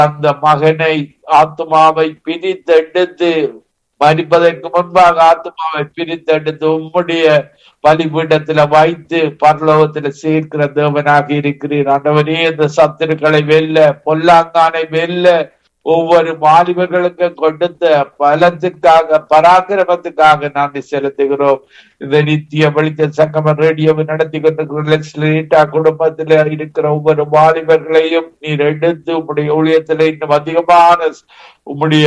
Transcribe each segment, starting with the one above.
அந்த மகனை ஆத்மாவை பிரித்தெடுத்து மறிப்பதற்கு முன்பாக ஆத்மாவை பிரித்தெடுத்து உம்முடைய பலிபீடத்துல வைத்து பரலோகத்துல சேர்க்கிற தேவனாக இருக்கிறீர் ஆண்டவரே இந்த சத்துருக்களை வெல்ல பொல்லாங்கானை வெல்ல ஒவ்வொரு வாலிபர்களுக்கும் கொடுத்த பலத்திற்காக பராக்கிரமத்துக்காக நன்றி செலுத்துகிறோம் இந்த நித்திய வெளிச்ச சங்கம ரேடியோவை நடத்தி கொண்டிருக்கிற குடும்பத்துல இருக்கிற ஒவ்வொரு வாலிபர்களையும் நீர் எடுத்து உம்முடைய ஊழியத்துல இன்னும் அதிகமான உம்முடைய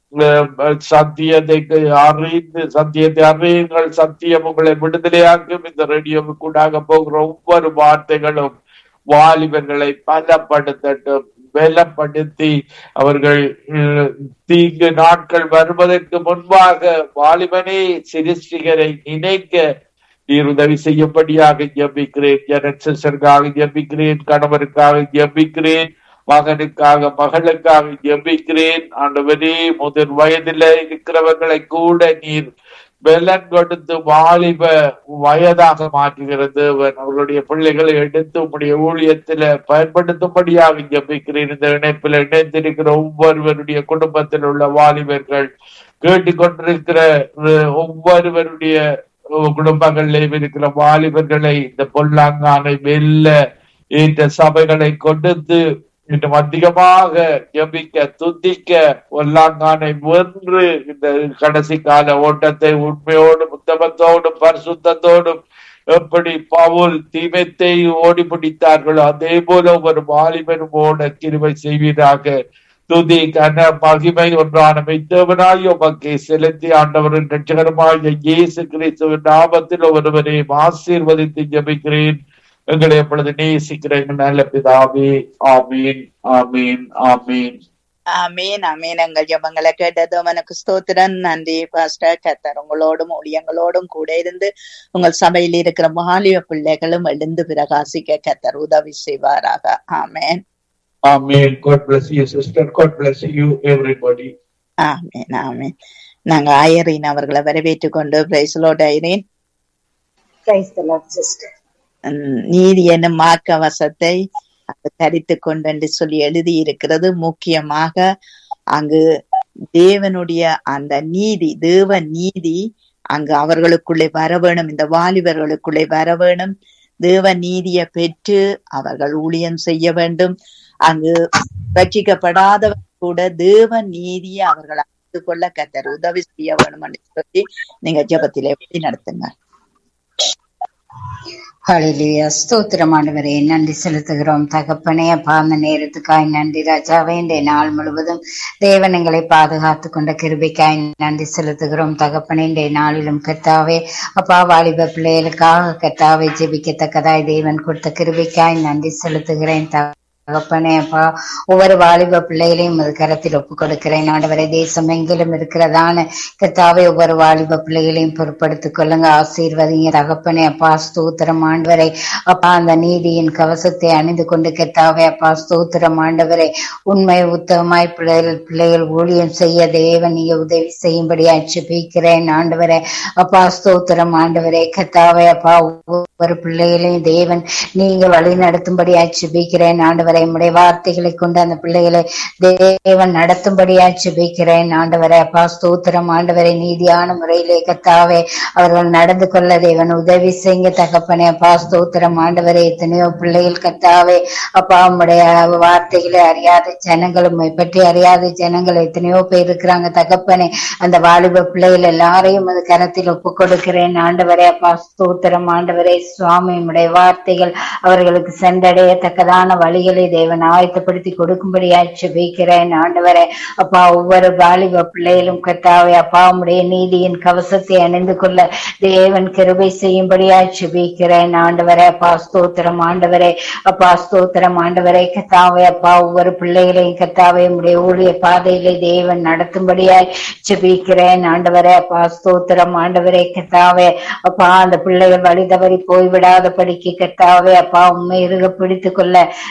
அஹ், சத்தியத்தை அறிந்து சத்தியத்தை அறியுங்கள் சத்தியம் உங்களை விடுதலையாக்கும் இந்த ரேடியோவுக்குள்ளாக போகிற ஒவ்வொரு வார்த்தைகளும் வாலிபர்களை பலப்படுத்தட்டும் பலப்படுத்தி அவர்கள் அஹ், தீங்கு நாட்கள் வருவதற்கு முன்பாக வாலிபனே சிருஷ்டிகரை நினைக்க நீர் உதவி செய்யும்படியாக ஜெபிக்கிறேன் ஜனசருக்காக ஜெபிக்கிறேன் கணவருக்காக ஜெபிக்கிறேன் மகனுக்காக மகளுக்காக ஜெபிக்கிறேன் ஆண்டவரே முதல் வயதில இருக்கிறவர்களை கூட நீர் பெலன் கொடுத்து வாலிப வயதாக மாற்றுகிற தேவன் அவர்களுடைய பிள்ளைகளை எடுத்து உம்முடைய ஊழியத்தில பயன்படுத்தும்படியாக ஜெபிக்கிறேன் இந்த இணைப்பில் இணைந்திருக்கிற ஒவ்வொருவருடைய குடும்பத்தில் உள்ள வாலிபர்கள் கேட்டுக்கொண்டிருக்கிற அஹ், ஒவ்வொருவருடைய அஹ், குடும்பங்களிலும் இருக்கிற வாலிபர்களை இந்த பொல்லாங்கானை வெல்ல ஏற்ற சபைகளை கொடுத்து இன்னும் அதிகமாக ஜெபிக்க துதிக்க பொல்லாங்கானை வென்று இந்த கடைசி கால ஓட்டத்தை உண்மையோடும் உத்தமத்தோடும் பரிசுத்தத்தோடும் எப்படி பவுல் தீமைத்தை ஓடி பிடித்தார்களோ அதே போல ஒரு வாலிபனும் ஓட கிருபை செய்வீராக துதி கன மகிமை ஒன்றான மெய்த்தவனாய் உமக்கு செலுத்தி ஆண்டவரின் ரட்சகரமாய இயேசு கிறிஸ்துவின் நாமத்தில் ஒருவரையும் ஆசீர்வதித்து ஜெபிக்கிறேன் எங்களை எப்பொழுது நேசிக்கிற எங்கள் நல்ல பிதாவே ஆமீன் ஆமீன் ஆமீன் ஆமீன் ஆமீன் எங்கள் ஜபங்களை கேட்டதும் எனக்கு ஸ்தோத்திரன் நன்றி பாஸ்டர் கத்தர் உங்களோடும் ஊழியங்களோடும் கூட இருந்து உங்கள் சபையில் இருக்கிற வாலிப பிள்ளைகளும் எழுந்து பிரகாசிக்க கத்தர் உதவி செய்வாராக ஆமேன் ஆமீன் God bless you sister God bless you everybody ஆமீன் ஆமீன் நாங்க ஐரீன் அவர்களை வரவேற்றுக் கொண்டு பிரைஸ்லோட் Zareen Praise the Lord, sister. உம், நீதி என்னும் மார்க்க வசத்தை தரித்து கொண்டு என்று சொல்லி எழுதி இருக்கிறது முக்கியமாக அங்கு தேவனுடைய அந்த நீதி தேவ நீதி அங்கு அவர்களுக்குள்ளே வர வேணும் இந்த வாலிபர்களுக்குள்ளே வர வேணும் தேவ நீதியை பெற்று அவர்கள் ஊழியம் செய்ய வேண்டும் அங்கு ரட்சிக்கப்படாதவர் கூட தேவ நீதியை அவர்கள் அறிந்து கொள்ள கத்தர் உதவி செய்ய வேணும் என்று சொல்லி நீங்க ஜெபத்திலே வழி நடத்துங்க ஹalleluya ஸ்தோத்திரம் ஆண்டவரே நன்றி செலுத்துகிறோம் தகப்பனே அப்பா அந்த நேரத்துக்காய் நன்றி ராஜாவே இந்த நாள் முழுவதும் தேவன் எங்களை பாதுகாத்து கொண்ட கிருபைக்காய் நன்றி செலுத்துகிறோம் தகப்பனே இந்த நாளிலும் கர்த்தாவே அப்பா வாலிப பிள்ளைகளுக்காக கர்த்தாவை ஜெபிக்கத்தக்கதாய் தேவன் கொடுத்த கிருபைக்காய் நன்றி செலுத்துகிறேன் தகப்பனே அப்பா ஒவ்வொரு வாலிப பிள்ளைகளையும் அது கரத்தில் ஒப்புக் கொடுக்கிறேன் ஆண்டவரை தேசம் எங்கிலும் இருக்கிறதான கர்த்தாவே ஒவ்வொரு வாலிப பிள்ளைகளையும் பொறுப்படுத்திக் கொள்ளுங்க ஆசீர்வதிங்க தகப்பனே அப்பா ஸ்தோத்திரம் ஆண்டவரை அப்பா அந்த நீதியின் கவசத்தை அணிந்து கொண்டு கர்த்தாவே அப்பா ஸ்தோத்திரம் ஆண்டவரை உண்மை உத்தமமாய் பிள்ளைகள் பிள்ளைகள் ஊழியம் செய்ய தேவன் நீங்க உதவி செய்யும்படி அச்சுபிக்கிறேன் ஆண்டவரே அப்பா ஸ்தோத்திரம் ஆண்டவரே கர்த்தாவே அப்பா ஒவ்வொரு பிள்ளைகளையும் தேவன் நீங்க வழி நடத்தும்படி அச்சுபிக்கிறேன் ஆண்டவரை உடைய வார்த்தைகளை கொண்டு அந்த பிள்ளைகளை தேவன் நடத்தும்படி அச்சுபிக்கிறேன் ஆண்டவரை அப்பா ஸ்தோத்திரம் ஆண்டவரை நீதியான முறையிலே கத்தாவே அவர்கள் நடந்து கொள்ள தேவன் உதவி செய்யுங்க தகப்பனே அப்பா ஸ்தோத்திரம் ஆண்டவரே எத்தனையோ பிள்ளைகள் கத்தாவே அப்பா உம்முடைய வார்த்தைகளை அறியாத ஜனங்கள் உம்மை பற்றி அறியாத ஜனங்கள் எத்தனையோ பேர் இருக்கிறாங்க தகப்பனே அந்த வாலிப பிள்ளைகள் எல்லாரையும் அது கரத்தில் ஒப்பு கொடுக்கிறேன் ஆண்டவரே அப்பா ஸ்தோத்திரம் ஆண்டவரே சுவாமி உம்முடைய வார்த்தைகள் அவர்களுக்கு சென்றடையத்தக்கதான வழிகளை தேவன் ஆயத்தப்படுத்தி கொடுக்கும்படி ஆட்சேபிக்கிறேன் ஆண்டவரே அப்பா ஒவ்வொரு வாலிப பிள்ளைகளும் கத்தாவே அப்பா உம்முடைய நீதியின் கவசத்தை அணிந்து கொள்ள தேவன் கிருபை செய்யும்படி ஆட்சேபிக்கிறேன் ஆண்டவரே அப்பா ஸ்தோத்திரம் ஆண்டவரே அப்பா ஸ்தோத்திரம் ஆண்டவரே கத்தாவே அப்பா ஒவ்வொரு பிள்ளைகளையும் கத்தாவே உம்முடைய ஊழிய பாதையிலே தேவன் நடத்தும்படியாய் ஜெபிக்கிறேன் ஆண்டவரே அப்பா ஸ்தோத்திரம் ஆண்டவரே கத்தாவே அப்பா அந்த பிள்ளைகள் வழி தவறி போய்விடாத படிக்க கத்தாவே அப்பா உண்மை இருக பிடித்துக் கொள்ள தேவன்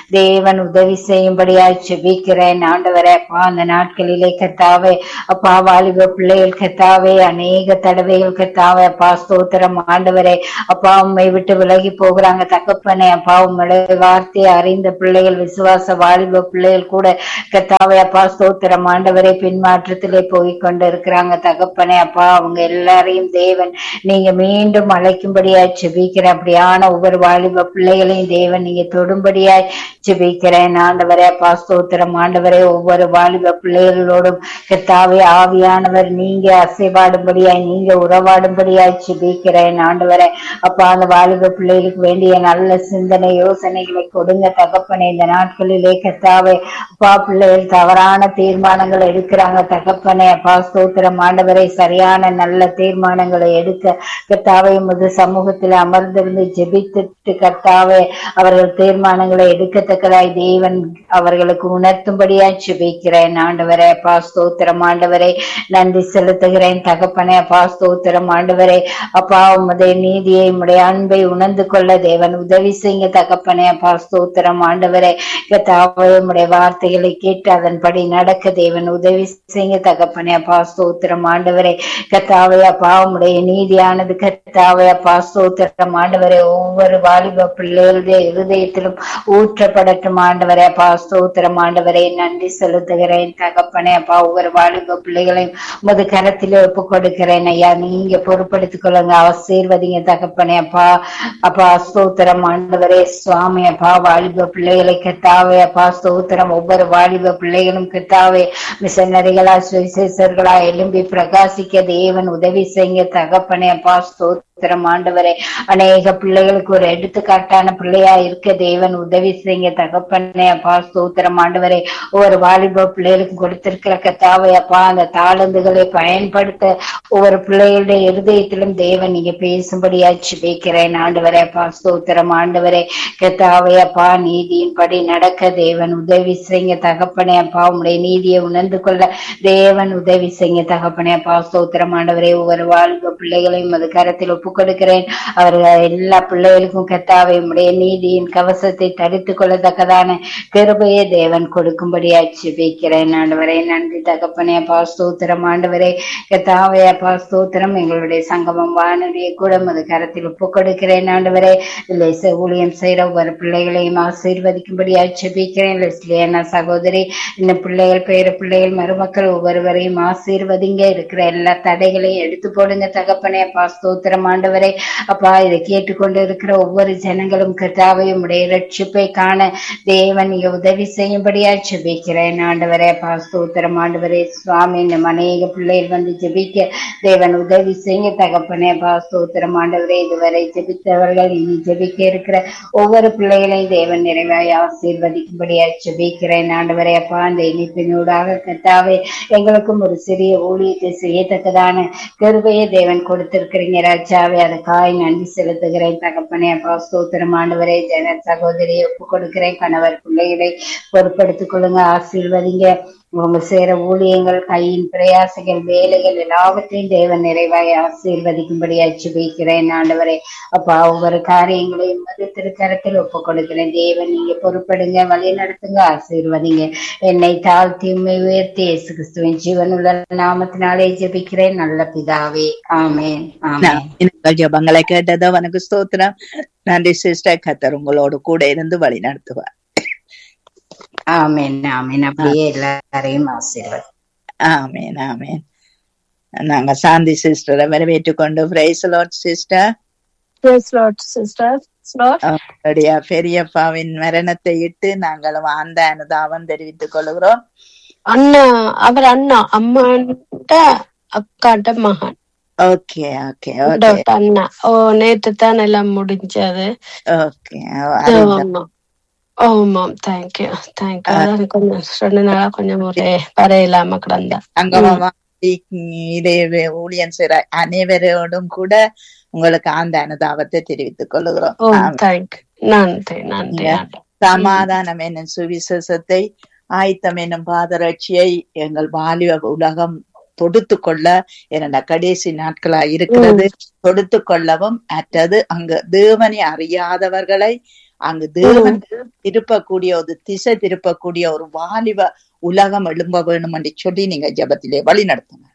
தேவன் உதவி செய்யும்படியாய் செபிக்கிறேன் ஆண்டவரே அப்பா அந்த நாட்களிலே கத்தாவே அப்பா வாலிப பிள்ளைகள் கத்தாவே அநேக தடவைகள் கத்தாவே அப்பா ஸ்தோத்திரம் ஆண்டவரே அப்பா உண்மை விட்டு விலகி போகிறாங்க தகப்பனே அப்பா உங்களுடைய வார்த்தையை அறிந்த பிள்ளைகள் விசுவாச வாலிப பிள்ளைகள் கூட கத்தாவே அப்பா ஸ்தோத்திரம் ஆண்டவரே பின்மாற்றத்திலே போய் கொண்டு இருக்கிறாங்க தகப்பனே அப்பா அவங்க எல்லாரையும் தேவன் நீங்க மீண்டும் அழைக்கும்படியாய் செபிக்கிற அப்படியான ஒவ்வொரு வாலிப பிள்ளைகளையும் தேவன் நீங்க தொடும்படியாய் செபிக்கிறேன் ஆண்டவரே அப்பா ஸ்தோத்திரம் ஆண்டவரே ஒவ்வொரு வாலிப பிள்ளைகளோடும் கத்தாவே ஆவியானவர் நீங்க அசைவாடும்படியாய் நீங்க உறவாடும்படியாய் செபிக்கிறேன் ஆண்டவரே அப்பா அந்த வாலிப பிள்ளைகளுக்கு வேண்டிய நல்ல சிந்தனை யோசனைகளை கொடுங்க தகப்பனே இந்த நாட்களிலே கத்தாவே அப்பா பிள்ளைகள் தவறான தீர்மானங்களை எடுக்கிறாங்க தகப்பனே அப்பா ஸ்தோத்திரம் ஆண்டவரை சரியான நல்ல தீர்மானங்களை எடுக்க கத்தாவை முது சமூகத்தில் அமர்ந்திருந்து ஜெபித்துட்டு கத்தாவே அவர்கள் தீர்மானங்களை எடுக்கத்தக்கதாய் தேவன் அவர்களுக்கு உணர்த்தும்படியாய் ஜெபிக்கிறேன் ஆண்டவரே அப்பா ஸ்தோத்திரம் ஆண்டவரே நன்றி செலுத்துகிறேன் தகப்பனே அப்பா ஸ்தோத்திரம் ஆண்டவரே அப்பா உமது நீதியை உம்முடைய அன்பை உணர்ந்து கொள்ள தேவன் உதவி செய்யுங்க தகப்பனே அப்பா ஸ்தோத்திரம் ஆண்டவரே கத்தாவே உம்முடைய வார்த்தைகளை கேட்டு அதன்படி நடக்க தேவன் உதவி செய்யுங்க தகப்பனே அப்பா ஸ்தோத்திரம் ஆண்டவரே கத்தாவே அப்பா உம்முடைய நீதியானது கத்தாவே அப்பா ஸ்தோத்திரம் ஆண்டவரே ஒவ்வொரு வாலிப பிள்ளைகளுடைய இருதயத்திலும் ஊற்றப்படட்டும் ஆண்டவரே அப்பா ஸ்தோத்திரம் ஆண்டவரே நன்றி செலுத்துகிறேன் தகப்பனே அப்பா ஒவ்வொரு வாலிப பிள்ளைகளையும் உமது கரத்திலே ஒப்பு கொடுக்கிறேன் ஐயா நீங்க பொறுப்படுத்திக் கொள்ளுங்க ஆசீர்வதிங்க தகப்பனே அப்பா அப்பா ஸ்தோத்திரம் ஆண்டவரே சுவாமி அப்பா வாலிப பிள்ளைகளை கத்தாவே அப்பா ஸ்தோத்திரம் ஒவ்வொரு வாலிப பிள்ளைகளும் கத்தாவே மிஷனரிகளா சுவிசேஷர்களா எழும்பி பிரகாசிக்க தேவன் உதவி செய்ய தகப்பனே அப்பா ஸ்தோத்திரம் ஆண்டவரே அநேக பிள்ளைகளுக்கு ஒரு எடுத்துக்காட்டான பிள்ளையா இருக்க தேவன் உதவி செய்ய தகப்பனே அப்பா ஸ்தோத்திரம் ஆண்டவரே ஒவ்வொரு வாலிப பிள்ளைகளுக்கு கொடுத்திருக்கிற கத்தாவை அப்பா அந்த தாளந்துகளை பயன்படுத்த ஒவ்வொரு பிள்ளைகளுடைய இருதயத்திலும் தேவன் நீங்க பேசும்படியா ஜெபிக்கிறேன் ஆண்டவரே அப்பா ஸ்தோத்திரம் ஆண்டவரே கத்தாவை அப்பா நீதியின்படி நடக்க தேவன் உதவி செய்ய தகப்பனே அப்பா உங்களுடைய நீதியை உணர்ந்து கொள்ள தேவன் உதவி செய்ய தகப்பனே அப்பா ஸ்தோத்திரம் ஆண்டவரே ஒவ்வொரு வாலிப பிள்ளைகளையும் அது கரத்தில் ஒப்புக் கொடுக்கிறேன் அவர்கள் எல்லா பிள்ளைகளுக்கும் கத்தாவை உடைய நீதியின் கவசத்தை தடுத்துக் கொள்ளத்தக்கதான கிருபையை தேவன் கொடுக்கும்படியா ஜெபிக்கிறேன் ஆண்டவரே நன்றி தகப்பனே அப்பா ஸ்தோத்திரம் ஆண்டவரே கத்தாவே அப்பா ஸ்தோத்திரம் எங்களுடைய சங்கமம் வானொலியை கூட அது கரத்தில் ஒப்புக் கொடுக்கிறேன் ஆண்டவரே இல்லை ஊழியம் செய்யற ஒவ்வொரு பிள்ளைகளையும் ஆசீர்வதிக்கும்படியா ஜெபிக்கிறேன் லெஸ்லியானா சகோதரி இந்த பிள்ளைகள் பேர பிள்ளைகள் மருமக்கள் ஒவ்வொருவரையும் ஆசீர்வதிங்க இருக்கிற எல்லா தடைகளையும் எடுத்து போடுங்க தகப்பனே அப்பா ஸ்தோத்திரம் ஆண்டவரே அப்பா இதை கேட்டுக்கொண்டு இருக்கிற ஒவ்வொரு ஜனங்களும் கர்த்தாவையும் உடைய ரட்சிப்பை காண தேவன் நீங்க உதவி செய்யும்படியா ஜெபிக்கிறேன் ஆண்டவரே அப்பா ஸ்தோத்திரம் ஆண்டவரே சுவாமி இந்த அநேக பிள்ளைகள் வந்து ஜெபிக்க தேவன் உதவி செய்ய தகப்பனே அப்பா ஸ்தோத்திரம் ஆண்டவரே இதுவரை ஜெபித்தவர்கள் இனி ஜெபிக்க இருக்கிற ஒவ்வொரு பிள்ளைகளையும் தேவன் நிறைவாய் ஆசீர்வதிக்கும்படியா ஜெபிக்கிறேன் ஆண்டவரே அப்பா அந்த இனிப்பினூடாக கர்த்தாவே எங்களுக்கும் ஒரு சிறிய ஊழியத்தை செய்யத்தக்கதான கிருபையை தேவன் கொடுத்திருக்கிறீங்க ராஜாவே அதுக்காய் நன்றி செலுத்துகிறேன் தகப்பனே அப்பா ஸ்தோத்திரம் ஆண்டவரே ஜன சகோதரியை ஒப்பு கொடுக்கிறேன் கணவர் பிள்ளைகளை பொறுப்படுத்திக் கொள்ளுங்க ஆசீர்வதிங்க உங்க சேர ஊழியங்கள் கையின் பிரயாசங்கள் வேலைகள் எல்லாவற்றையும் தேவன் நிறைவாய் ஆசீர்வதிக்கும்படியா ஜெபிக்கிறேன் ஆண்டவரே அப்பா ஒவ்வொரு காரியங்களையும் மது திருக்கரத்தில் ஒப்பு கொடுக்கிறேன் தேவன் நீங்க பொறுப்படுங்க வழி நடத்துங்க ஆசீர்வதிங்க என்னை தாழ்த்தி உண்மை உயர்த்தி இயேசு கிறிஸ்துவின் ஜீவனுள்ள நாமத்தினாலே ஜெபிக்கிறேன் நல்ல பிதாவே ஆமேன் ஆமேன் உங்கள் ஜபங்களை கேட்டதோ உனக்கு ஸ்தோத்திரம் நன்றி சிஸ்டர் கத்தர் உங்களோடு கூட இருந்து வழி நடத்துவார் ஆமேன் ஆமேன் அப்படியே எல்லாரையும் ஆசீர்வதி ஆமேன் ஆமேன் நாங்க சாந்தி சிஸ்டரை வரவேற்றுக் கொண்டு praise Lord sister Praise Lord, sister. Praise Lord. அவருடைய பெரியப்பாவின் மரணத்தை இட்டு நாங்களும் அந்த அனுதாபம் தெரிவித்துக் கொள்கிறோம் அண்ணா அவர் அண்ணா அம்மாண்ட அக்காட்ட மகன் ஓகே ஓகே ஓகே டாக்டர் அண்ணா ஓ நேத்து தான் எல்லாம் முடிஞ்சது ஓகே ஆமா ஆமாம் தேங்க்யூ தேங்க்யூ அதான் கொஞ்சம் ரெண்டு நாளா கொஞ்சம் ஒரே வரையிலாம கிடந்தா அங்கமா இதே ஊழியன் செய்ற அனைவரோடும் கூட உங்களுக்கு அந்த அனுதாபத்தை தெரிவித்துக் கொள்கிறோம் ஓ ஆமென். தேங்க்யூ நன்றி நன்றி Yeah. சமாதானம் என்னும் சுவிசேஷத்தை ஆயத்தம் என்னும் பாதரட்சியை எங்கள் வாலிப உலகம் தொடுத்து கொள்ள என்னென்ன கடைசி நாட்களா இருக்கிறது தொடுத்து கொள்ளவும் அற்றது அங்கு தேவனை அறியாதவர்களை அங்கு தேவன் திருப்பக்கூடிய ஒரு திசை திருப்பக்கூடிய ஒரு வாலிப உலகம் எழும்ப வேணும் என்று சொல்லி நீங்க ஜெபத்திலே வழி நடத்துங்க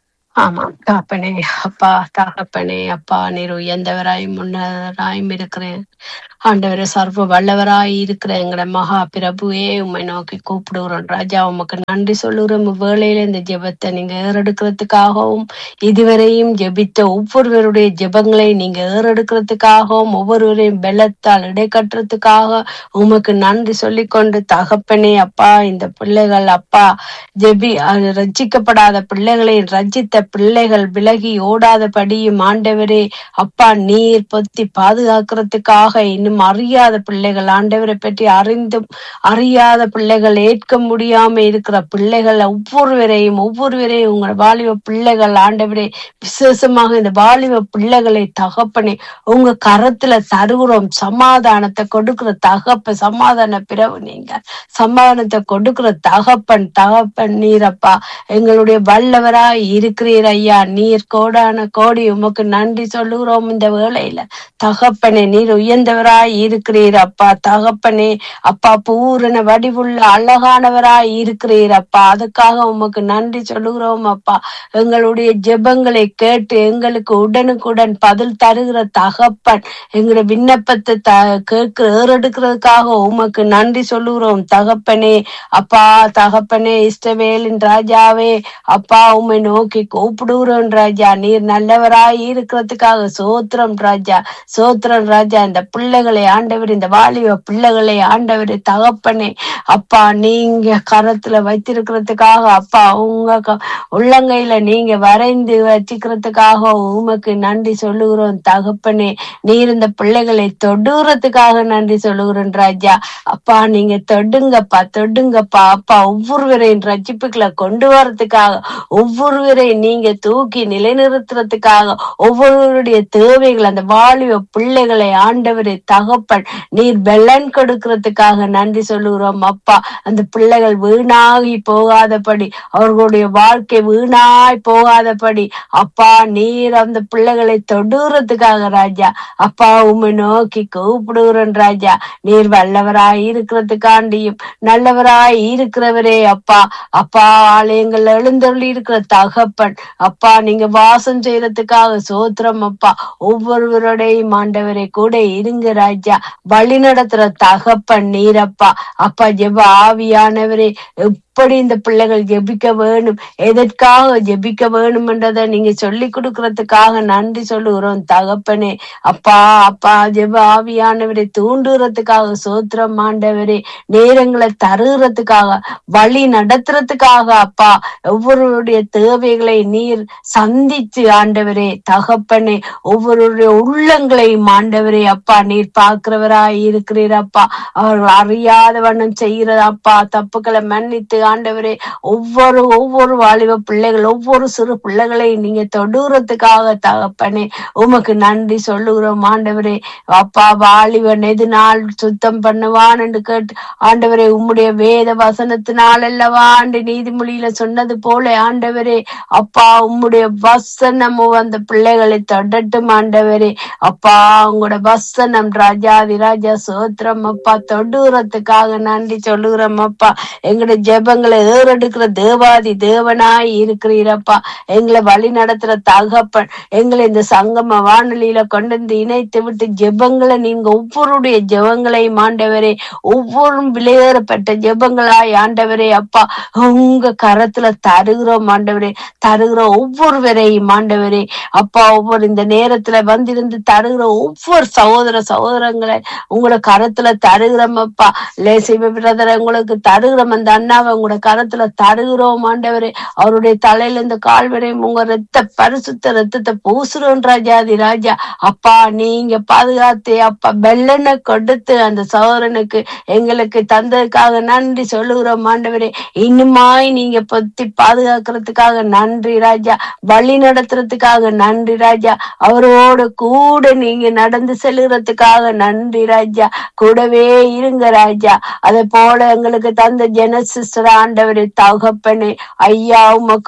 ஆமாம் தகப்பனே அப்பா தகப்பனே அப்பா நீர் உயர்ந்தவராயும் முன்னவராயும் இருக்கிறேன் ஆண்டவரே சர்வ வல்லவராய் இருக்கிற எங்கட மகா பிரபுவே உம்மை நோக்கி கூப்பிடுகிறோம் ராஜா உமக்கு நன்றி சொல்லுகிறோம் வேளையில இந்த ஜெபத்தை நீங்க ஏறெடுக்கிறதுக்காகவும் இதுவரையும் ஜெபித்த ஒவ்வொருவருடைய ஜெபங்களை நீங்க ஏறெடுக்கிறதுக்காகவும் ஒவ்வொருவரையும் பெலத்தால் இடைக்கட்டுறதுக்காக உமக்கு நன்றி சொல்லிக்கொண்டு தகப்பனே அப்பா இந்த பிள்ளைகள் அப்பா ஜெபி அது ரட்சிக்கப்படாத பிள்ளைகளை ரட்சித்த பிள்ளைகள் விலகி ஓடாதபடியும் ஆண்டவரே அப்பா நீர் பொத்தி பாதுகாக்கிறதுக்காக இன்னும் அறியாத பிள்ளைகள் ஆண்டவரை பற்றி அறிந்தும் அறியாத பிள்ளைகள் ஏற்க முடியாம இருக்கிற பிள்ளைகள் ஒவ்வொருவரையும் ஒவ்வொருவரையும் உங்கள் வாலிப பிள்ளைகள் ஆண்டவரே விசேஷமாக இந்த வாலிப பிள்ளைகளை தகப்பனே உங்க கரத்துல தருகிறோம் சமாதானத்தை கொடுக்கிற தகப்ப சமாதான பிறவு நீங்க சமாதானத்தை கொடுக்கிற தகப்பன் தகப்பன் நீரப்பா எங்களுடைய வல்லவராய் இருக்கிறீர் ஐயா நீர் கோடான கோடி உமக்கு நன்றி சொல்லுகிறோம் இந்த வேளையில தகப்பனே நீர் உயர்ந்தவராய் இருக்கிறீர் அப்பா தகப்பனே அப்பா பூரண வடிவுள்ள அழகானவராய் இருக்கிறீர் அப்பா அதுக்காக உமக்கு நன்றி சொல்லுகிறோம் அப்பா எங்களுடைய ஜெபங்களை கேட்டு எங்களுக்கு உடனுக்குடன் பதில் தருகிற தகப்பன் எங்களுடைய விண்ணப்பத்தை த கேட்க ஏறெடுக்கிறதுக்காக உமக்கு நன்றி சொல்லுகிறோம் தகப்பனே அப்பா தகப்பனே இஷ்டவேலின் ராஜாவே அப்பா உம்மை நோக்கி கூப்பிடுகிறோம் ராஜா நீர் நல்லவராய் இருக்கிறதுக்காக சோத்திரம் ராஜா சோத்திரம் ராஜா இந்த பிள்ளைகளை ஆண்டவர் இந்த வாலிப பிள்ளைகளை ஆண்டவர் தகப்பனே அப்பா நீங்க கரத்துல வைத்திருக்கிறதுக்காக அப்பா உங்க க- உள்ளங்கையில நீங்க வரைந்து வச்சுக்கிறதுக்காக உமக்கு நன்றி சொல்லுகிறோம் தகப்பனே நீர் இந்த பிள்ளைகளை தொடுறதுக்காக நன்றி சொல்லுகிறோம் ராஜா அப்பா நீங்க தொடுங்கப்பா தொடுங்கப்பா அப்பா ஒவ்வொருவரையும் ரட்சிப்புகளை கொண்டு வரதுக்காக ஒவ்வொருவரையும் நீங்க தூக்கி நிலைநிறுத்துறதுக்காக ஒவ்வொருவருடைய தேவைகள் அந்த வாலிப பிள்ளைகளை ஆண்டவரை தகப்பன் நீர் பெலன் கொடுக்கறதுக்காக நன்றி சொல்லுகிறோம் அப்பா அந்த பிள்ளைகள் வீணாகி போகாதபடி அவர்களுடைய வாழ்க்கை வீணாய் போகாதபடி அப்பா நீர் அந்த பிள்ளைகளை தொடுறதுக்காக ராஜா அப்பா உம்மை நோக்கி கூப்பிடுகிறோம் ராஜா நீர் வல்லவராய் இருக்கிறதுக்காண்டியும் நல்லவராய் இருக்கிறவரே அப்பா அப்பா ஆலயங்கள் எழுந்தருளி இருக்கிற தகப்பன் அப்பா நீங்க வாசம் செய்யறதுக்காக சோத்திரம் அப்பா ஒவ்வொருவருடையும் ஆண்டவரை கூட இருங்க ராஜா வழி நடத்துற தகப்பன் நீரப்பா அப்பா ஜெப ஆவியானவரே எப்படி இந்த பிள்ளைகள் ஜெபிக்க வேணும் எதற்காக ஜெபிக்க வேணும் என்றதை நீங்க சொல்லி கொடுக்கறதுக்காக நன்றி சொல்லுகிறோம் தகப்பனே அப்பா அப்பா ஜெப ஆவியானவரை தூண்டுறதுக்காக சோத்திரம் ஆண்டவரே நேரங்களை தருகிறதுக்காக வழி நடத்துறதுக்காக அப்பா ஒவ்வொருவருடைய தேவைகளை நீர் சந்திச்சு ஆண்டவரே தகப்பனே ஒவ்வொருவருடைய உள்ளங்களையும் ஆண்டவரே அப்பா நீர் பார்க்கிறவராய் இருக்கிறீர் அப்பா அவர்கள் அறியாத வண்ணம் செய்கிற அப்பா தப்புக்களை மன்னித்து ஆண்டவரே ஒவ்வொரு ஒவ்வொரு வாலிப பிள்ளைகள் ஒவ்வொரு சிறு பிள்ளைகளை நீங்க தொடுறதுக்காக தகப்பனே உமக்கு நன்றி சொல்லுகிறோம் ஆண்டவரே அப்பா வாலிபன் எது நாள் சுத்தம் பண்ணுவான் என்று கேட்டு ஆண்டவரே உம்முடைய வேத வசனத்தினால் அல்லவா ஆண்டு நீதிமொழியில சொன்னது போல ஆண்டவரே அப்பா உம்முடைய வசனமும் அந்த பிள்ளைகளை தொடட்டும் ஆண்டவரே அப்பா உங்களோட வசனம் ராஜாதி ராஜா சோத்திரம் அப்பா தொடுறதுக்காக நன்றி சொல்லுகிறோம் அப்பா எங்களோட ஜெபங்களை ஏறெடுக்கிற தேவாதி தேவனாய் இருக்கிறீரப்பா எங்களை வழி நடத்துற தகப்பன் எங்களை இந்த சங்கம வானொலியில கொண்டு வந்து இணைத்து விட்டு ஜெபங்களை நீங்க ஒவ்வொருடைய ஜெபங்களையும் ஆண்டவரே ஒவ்வொரு விலையேறப்பட்ட ஜெபங்களாய் ஆண்டவரே அப்பா உங்க கரத்துல தருகிறோம் ஆண்டவரே தருகிற ஒவ்வொருவரையும் ஆண்டவரே அப்பா ஒவ்வொரு இந்த நேரத்துல வந்திருந்து தருகிற ஒவ்வொரு சகோதர சகோதரங்களை உங்களோட கரத்துல தருகிறோம் அப்பா லேசிப பிரதர் உங்களுக்கு தருகிறோம் அந்த அண்ணாவை உங்களோட கரத்துல தருகிறோம் ஆண்டவரே அவருடைய தலையில இந்த கால் வரையும் உங்க ரத்த பரிசுத்த ரத்தத்தை பூசுறோம் ராஜாதி ராஜா அப்பா நீங்க பாதுகாத்து அப்பா வெள்ளனை கொடுத்து அந்த சகோதரனுக்கு எங்களுக்கு தந்ததுக்காக நன்றி சொல்லுகிறோம் ஆண்டவரே இன்னுமாய் நீங்க பொத்தி பாதுகாக்கிறதுக்காக நன்றி ராஜா வழி நடத்துறதுக்காக நன்றி ராஜா அவரோட கூட நீங்க நடந்து செல்லுறதுக்காக நன்றி ராஜா கூடவே இருங்க ராஜா அதே போல எங்களுக்கு தந்த ஜெனசிஸ்டர் ஆண்டவரே தகப்பனே ஐயா உமக்கு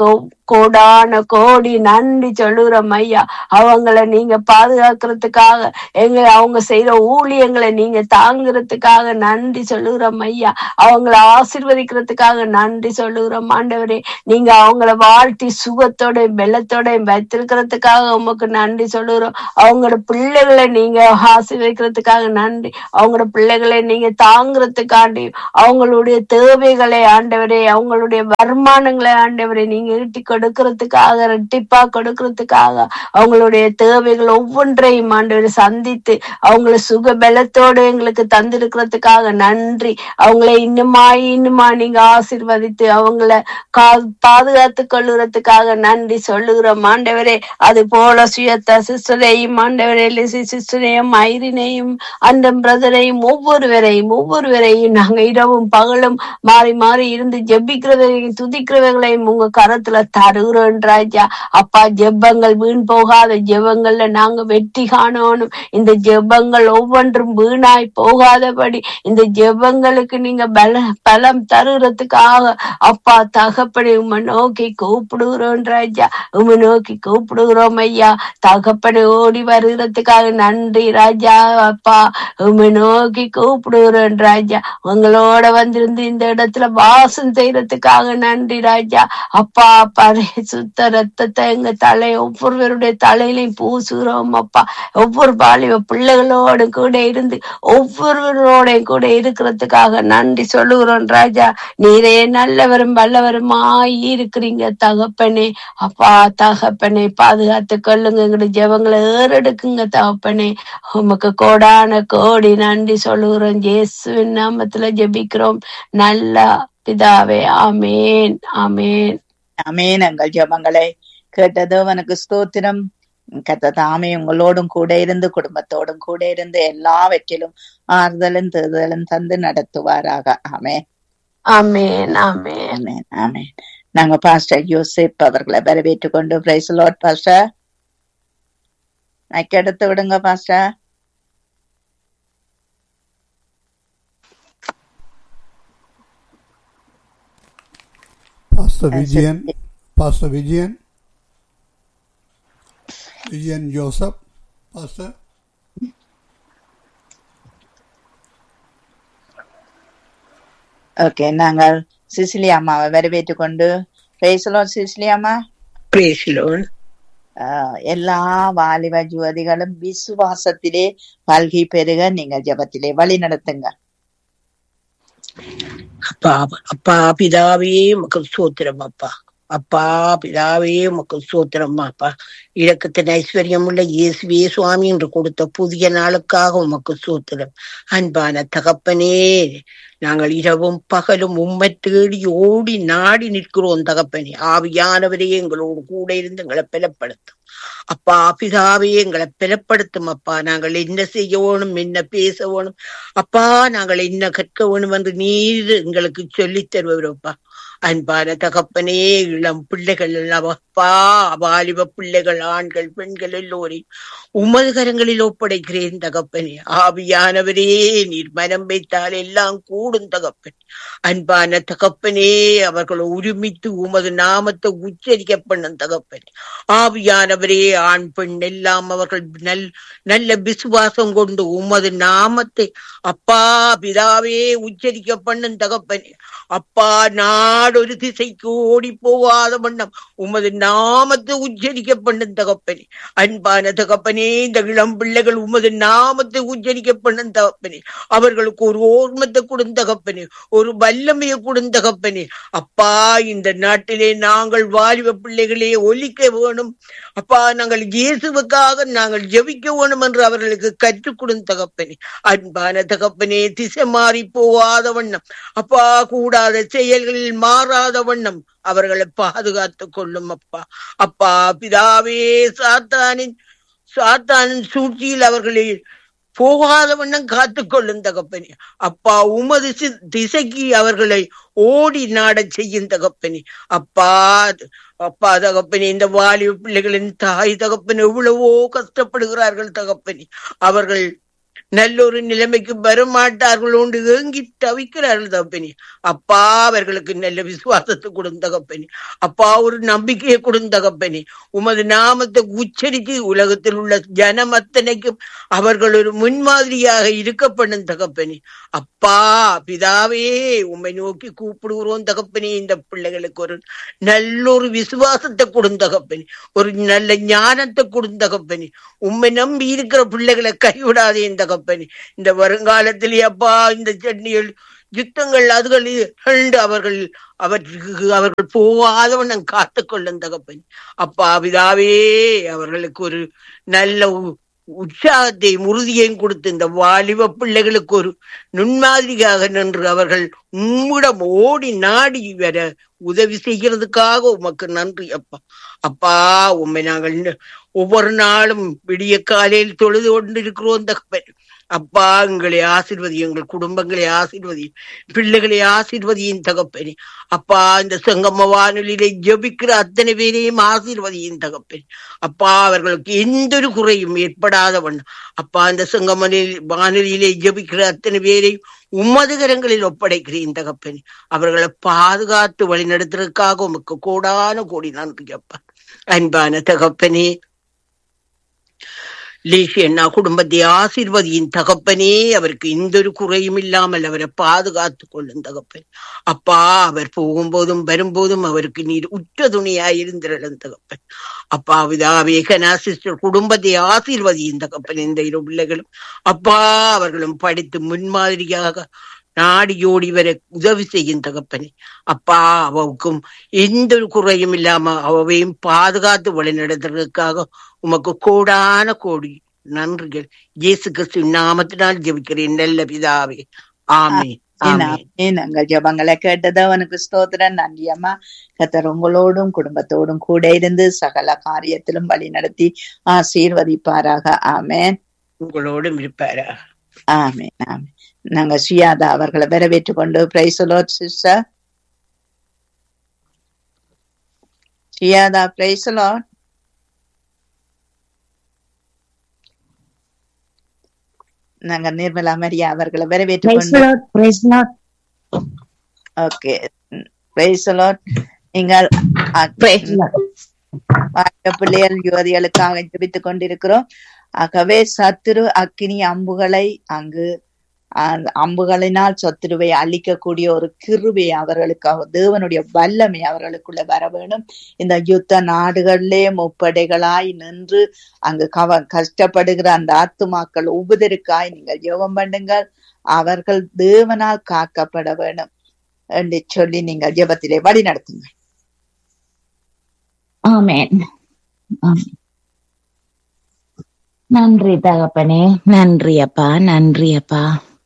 கோடான கோடி நன்றி சொல்லுகிறோம் ஐயா அவங்கள நீங்க பாதுகாக்கிறதுக்காக எங்க அவங்க செய்யற ஊழியங்களை நீங்க தாங்குறதுக்காக நன்றி சொல்லுகிறோம் ஐயா அவங்கள ஆசீர்வதிக்கிறதுக்காக நன்றி சொல்லுகிறோம் ஆண்டவரே நீங்க அவங்கள வாழ்த்தி சுகத்தோட பெலத்தோட வைத்திருக்கிறதுக்காக உமக்கு நன்றி சொல்லுகிறோம் அவங்களோட பிள்ளைகளை நீங்க ஆசீர்வதிக்கிறதுக்காக நன்றி அவங்களோட பிள்ளைகளை நீங்க தாங்குறதுக்காண்டி அவங்களுடைய தேவைகளை ஆண்டவரே அவங்களுடைய வருமானங்களை ஆண்டவரே நீங்க ஈட்டி கொடுக்கறதுக்காக ரெட்டிப்பா கொடுக்கறதுக்காக அவங்களுடைய தேவைகள் ஒவ்வொன்றையும் ஆண்டவரை சந்தித்து அவங்கள சுக பலத்தோடு எங்களுக்கு தந்திருக்கிறதுக்காக நன்றி அவங்களை இன்னுமா இன்னுமா நீங்க ஆசீர்வதித்து அவங்கள கா பாதுகாத்து கொள்ளுறதுக்காக நன்றி சொல்லுகிறோம் ஆண்டவரே அது போல சுயத்த சிஸ்டரையும் ஆண்டவரே லிசி சிஸ்டரையும் ஐரினையும் அந்த பிரதரையும் ஒவ்வொருவரையும் ஒவ்வொருவரையும் நாங்க இரவும் பகலும் மாறி மாறி இருந்து ஜெபிக்கிறவரையும் துதிக்கிறவர்களையும் உங்க கரத்துல தருகிறோம் ராஜா அப்பா ஜெபங்கள் வீண் போகாத ஜெபங்கள்ல நாங்க வெற்றி காணணும் இந்த ஜெபங்கள் ஒவ்வொன்றும் வீணாய் போகாதபடி இந்த ஜெபங்களுக்கு நீங்க பல பலம் தருகிறதுக்காக அப்பா தகப்பனை உம்மை நோக்கி கூப்பிடுகிறோம் ராஜா உம்மை நோக்கி கூப்பிடுகிறோம் ஐயா தகப்பனை ஓடி வருகிறதுக்காக நன்றி ராஜா அப்பா உம்மை நோக்கி கூப்பிடுகிறோம் ராஜா உங்களோட வந்திருந்து இந்த இடத்துல வாசம் செய்யறதுக்காக நன்றி ராஜா அப்பா பரிசுத்த ரத்தத்தை எங்க தலை ஒவ்வொருவருடைய தலையிலையும் பூசுகிறோம் அப்பா ஒவ்வொரு பாலிவ பிள்ளைகளோட கூட இருந்து ஒவ்வொருவரோட கூட இருக்கிறதுக்காக நன்றி சொல்லுகிறோம் ராஜா நீரே நல்லவரும் வல்லவருமாய் இருக்கிறீங்க தகப்பனே அப்பா தகப்பனே பாதுகாத்து கொள்ளுங்க எங்களுடைய ஜெபங்களை ஏறெடுக்குங்க தகப்பனே உமக்கு கோடான கோடி நன்றி சொல்லுகிறோம் இயேசுவின் நாமத்துல ஜெபிக்கிறோம் நல்ல பிதாவே ஆமேன் ஆமேன் அமேன் எங்கள் ஜெபங்களை கேட்டதோ உனக்கு ஸ்தோத்திரம் கத்த தாமே உங்களோடும் கூட இருந்து குடும்பத்தோடும் கூட இருந்து எல்லாவற்றிலும் ஆறுதலும் தேர்தலும் தந்து நடத்துவாராக ஆமே ஆமேன் ஆமேன் ஆமேன் ஆமேன் நாங்க பாஸ்டர் யோசேப் அவர்களை வரவேற்றுக் கொண்டு பிரைஸ் லார்ட் பாஸ்டர் மைக் எடுத்து விடுங்க pastor Pastor Vijayan, Pastor Vijayan, Vijayan Joseph, Pastor. Okay நாங்கள் சிசிலி அம்மாவை வரவேற்றுக் கொண்டு பிரைஸ் லார்ட் சிசிலி அம்மா Praise Lord. ஆஹ் எல்லா வாலிப ஜோதிகளும் விசுவாசத்திலே பல்கி பெருக நீங்கள் ஜெபத்திலே வழி நடத்துங்க அப்பா அப்பா பிதாவே உமக்கு சோத்திரம் அப்பா அப்பா பிதாவே உமக்கு சோத்திரம் அப்பா இலக்கத்தின் ஐஸ்வர்யம் உள்ள இயேசுவே சுவாமி என்று கொடுத்த புதிய நாளுக்காக உமக்கு சோத்திரம் அன்பான தகப்பனே நாங்கள் இரவும் பகலும் உம்மை தேடி ஓடி நாடி நிற்கிறோம் தகப்பனே ஆவியானவரே எங்களோடு கூட இருந்து எங்களை பலப்படுத்தும் அப்பா பிதாவே எங்களை பலப்படுத்தும் அப்பா நாங்கள் என்ன செய்ய வேணும் என்ன பேச வேணும் அப்பா நாங்கள் என்ன கற்க வேணும் என்று நீர் எங்களுக்கு சொல்லித் தருவரப்பா அன்பான தகப்பனே இளம் பிள்ளைகள் எல்லாம் அப்பா வாலிப பிள்ளைகள் ஆண்கள் பெண்கள் எல்லோரையும் உமது கரங்களில் ஒப்படைக்கிறேன் தகப்பனே ஆவியானவரே நீர் மனம் வைத்தால் எல்லாம் கூடும் தகப்பன் அன்பான தகப்பனே அவர்களை உரிமித்து உமது நாமத்தை உச்சரிக்க பண்ணும் தகப்பன் ஆவியானவரே ஆண் பெண் எல்லாம் அவர்கள் நல் நல்ல விசுவாசம் கொண்டு உமது நாமத்தை அப்பா பிதாவே உச்சரிக்க பண்ணும் தகப்பனே அப்பா நாடொரு திசைக்கு ஓடி போகாத வண்ணம் உமது நாமத்தை உச்சரிக்க பண்ணும் தகப்பனே அன்பான தகப்பனே இந்த இளம் பிள்ளைகள் உமது நாமத்தை உச்சரிக்க பண்ணும் தகப்பனே அவர்களுக்கு ஒரு ஓர்மத்தை கொடுந்த தகப்பனே ஒரு வல்லமையை கொடுந்த தகப்பனே அப்பா இந்த நாட்டிலே நாங்கள் வாலிப பிள்ளைகளே ஒலிக்க வேணும் அப்பா நாங்கள் இயேசுவுக்காக நாங்கள் ஜெபிக்க வேணும் என்று அவர்களுக்கு கற்றுக் கொடுந்த தகப்பனே அன்பான தகப்பனே திசை மாறி போகாத வண்ணம் அப்பா கூடாத செயல்களில் மாறாத வண்ணம் அவர்களை பாதுகாத்துக் கொள்ளும் அப்பா அப்பா பிதாவே சாத்தானின் சாத்தானின் சூழ்ச்சியில் அவர்களை போகாத வண்ணம் காத்துக்கொள்ளும் தகப்பனே அப்பா உமது சி- திசைக்கு அவர்களை ஓடி நாடச் செய்யும் தகப்பனே அப்பா அப்பா தகப்பனே இந்த வாலிப பிள்ளைகளின் தாய் தகப்பன் எவ்வளவோ கஷ்டப்படுகிறார்கள் தகப்பனே அவர்கள் நல்ல ஒரு நிலைமைக்கு வரமாட்டார்கள் உண்டு ஏங்கி தவிக்கிறார்கள் தகப்பனே அப்பா அவர்களுக்கு நல்ல விசுவாசத்தை கொடுந்த தகப்பனே அப்பா ஒரு நம்பிக்கையை கொடுந்த தகப்பனே உமது நாமத்தை உச்சரித்து உலகத்தில் உள்ள ஜனம் அத்தனைக்கும் அவர்கள் ஒரு முன்மாதிரியாக இருக்கப்படும் தகப்பனே அப்பா பிதாவே உம்மை நோக்கி கூப்பிடுகிறோம் தகப்பனே இந்த பிள்ளைகளுக்கு ஒரு நல்ல ஒரு விசுவாசத்தை கொடுந்தகப்பனே ஒரு நல்ல ஞானத்தை கொடுந்தகப்பனே உம்மை நம்பி இருக்கிற பிள்ளைகளை கைவிடாதே இந்த கப்பனி இந்த வருங்காலத்திலே அப்பா இந்த சென்னியில் யுத்தங்கள் அதுகள் இரண்டு அவர்கள் அவற்றுக்கு அவர்கள் போகாதவண்ணம் காத்துக்கொள்ளும் தகப்பனி அப்பா பிதாவே அவர்களுக்கு ஒரு நல்ல உ- உற்சாகத்தையும் உறுதியையும் கொடுத்து இந்த வாலிப பிள்ளைகளுக்கு ஒரு நுண்மாதிரியாக நின்று அவர்கள் உம்மிடம் ஓடி நாடி வர உதவி செய்கிறதுக்காக உமக்கு நன்றி அப்பா அப்பா உம்மை நாங்கள் இன்னும் ஒவ்வொரு நாளும் விடிய காலையில் தொழுது கொண்டிருக்கிறோம் தகப்பன் அப்பா எங்களை ஆசிர்வதி எங்கள் குடும்பங்களை ஆசிர்வதி பிள்ளைகளை ஆசிர்வதியின் தகப்பனே அப்பா இந்த சங்கம வானொலியிலே ஜபிக்கிற அத்தனை பேரையும் ஆசீர்வதியின் தகப்பன் அப்பா அவர்களுக்கு எந்த ஒரு குறையும் ஏற்படாதவன் அப்பா இந்த சங்கமனில் வானொலியிலே ஜபிக்கிற அத்தனை பேரையும் உமது கரங்களில் ஒப்படைக்கிறேன் தகப்பன் அவர்களை பாதுகாத்து வழிநடத்துறதுக்காக உமக்கு கோடான கோடி நன்றி அப்பா அன்பான தகப்பனே லேசி அண்ணா குடும்பத்தை ஆசீர்வதியின் தகப்பனே அவருக்கு எந்த ஒரு குறையும் இல்லாமல் அவரை பாதுகாத்து கொள்ளும் தகப்பன் அப்பா அவர் போகும்போதும் வரும்போதும் அவருக்கு நீர் உற்ற துணியாயிருந்திரளும் தகப்பன் அப்பா விதாவே கனா சிஸ்டர் குடும்பத்தை ஆசீர்வதியின் தகப்பன் இந்த இரு பிள்ளைகளும் அப்பா அவர்களும் படித்து முன்மாதிரியாக நாடி ஓடி வர உதவி செய்யும் தகப்பனே அப்பா அவவுக்கும் எந்த ஒரு குறையும் இல்லாம அவவையும் பாதுகாத்து வழிநடத்துறதுக்காக உமக்கு கோடான கோடி நன்றிகள் இயேசு கிறிஸ்து நாமத்தினால் ஜெபிக்கிறேன் நல்ல பிதாவே ஆமே ஆமே நாங்கள் ஜபங்களை கேட்டது அவனுக்கு ஸ்தோத்திரம் நன்றி அம்மா கத்தர் உங்களோடும் குடும்பத்தோடும் கூட இருந்து சகல காரியத்திலும் வழி நடத்தி ஆசீர்வதிப்பாராக ஆமென் உங்களோடும் இருப்பாரா ஆமென் ஆமென் நாங்க சுயாதா அவர்களை வரவேற்றுக் கொண்டு பிரைசலோட் சிஸ்டர் சுயாதா பிரைசலோட் நாங்க நிர்மலா மரியா அவர்களை வரவேற்றுக் கொண்டு ஓகே பிரைசலோட் நீங்கள் அ- வாலிப பிள்ளைகள் யுவதிகளுக்காக ஜெபித்துக் கொண்டிருக்கிறோம் ஆகவே சத்துரு அக்கினி அம்புகளை அங்கு அந்த அம்புகளினால் சத்துருவை அழிக்கக்கூடிய ஒரு கிருபை அவர்களுக்காக தேவனுடைய வல்லமை அவர்களுக்குள்ள வர வேணும் இந்த யுத்த நாடுகளிலே முப்படைகளாய் நின்று அங்கு கவ கஷ்டப்படுகிற அந்த ஆத்துமாக்கள் உபதருக்காய் நீங்கள் ஜெபம் பண்ணுங்கள் அவர்கள் தேவனால் காக்கப்பட வேணும் என்று சொல்லி நீங்கள் ஜெபத்திலே வழி நடத்துங்க ஆமென் ஆமென். நன்றி தகப்பனே நன்றி அப்பா நன்றி அப்பா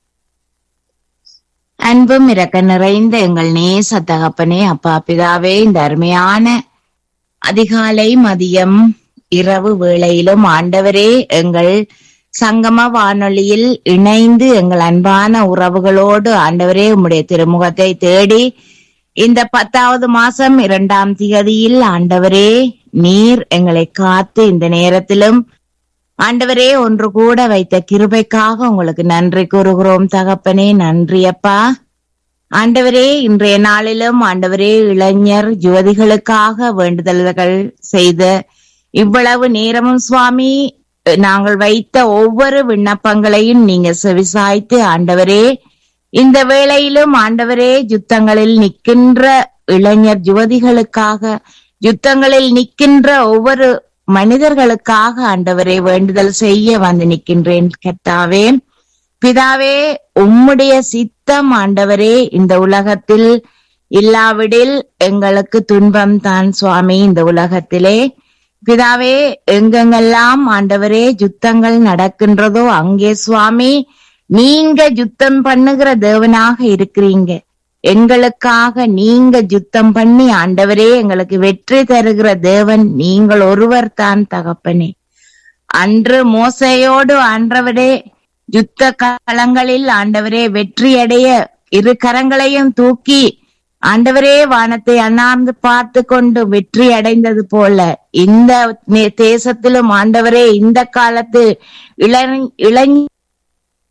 அன்பும் இறக்க நிறைந்த எங்கள் நேச தகப்பனே அப்பா பிதாவே இந்த அருமையான அதிகாலை மதியம் இரவு வேளையிலும் ஆண்டவரே எங்கள் சங்கம வானொலியில் இணைந்து எங்கள் அன்பான உறவுகளோடு ஆண்டவரே உம்முடைய திருமுகத்தை தேடி இந்த பத்தாவது மாசம் இரண்டாம் திகதியில் ஆண்டவரே நீர் எங்களை காத்து இந்த நேரத்திலும் ஆண்டவரே ஒன்று கூட வைத்த கிருபைக்காக உங்களுக்கு நன்றி கூறுகிறோம் தகப்பனே நன்றி அப்பா ஆண்டவரே இன்றைய நாளிலும் ஆண்டவரே இளைஞர் யுவதிகளுக்காக வேண்டுதல்கள் செய்த இவ்வளவு நேரமும் சுவாமி நாங்கள் வைத்த ஒவ்வொரு விண்ணப்பங்களையும் நீங்க செவிசாய்த்து ஆண்டவரே இந்த வேளையிலும் ஆண்டவரே யுத்தங்களில் நிற்கின்ற இளைஞர் யுவதிகளுக்காக யுத்தங்களில் நிற்கின்ற ஒவ்வொரு மனிதர்களுக்காக ஆண்டவரே வேண்டுதல் செய்ய வந்து நிற்கின்றேன் கர்த்தாவே பிதாவே உம்முடைய சித்தம் ஆண்டவரே இந்த உலகத்தில் இல்லாவிடில் எங்களுக்கு துன்பம் தான் சுவாமி இந்த உலகத்திலே பிதாவே எங்கெங்கெல்லாம் ஆண்டவரே யுத்தங்கள் நடக்கின்றதோ அங்கே சுவாமி நீங்க யுத்தம் பண்ணுகிற தேவனாக இருக்கிறீங்க எங்களுக்காக நீங்க யுத்தம் பண்ணி ஆண்டவரே எங்களுக்கு வெற்றி தருகிற தேவன் நீங்கள் ஒருவர் தான் தகப்பனே அன்று மோசையோடு ஆண்டவரே யுத்த களங்களில் ஆண்டவரே வெற்றியடைய இரு கரங்களையும் தூக்கி ஆண்டவரே வானத்தை அண்ணாந்து பார்த்து கொண்டு வெற்றி அடைந்தது போல இந்த நே- தேசத்திலும் ஆண்டவரே இந்த காலத்து இள இளைஞ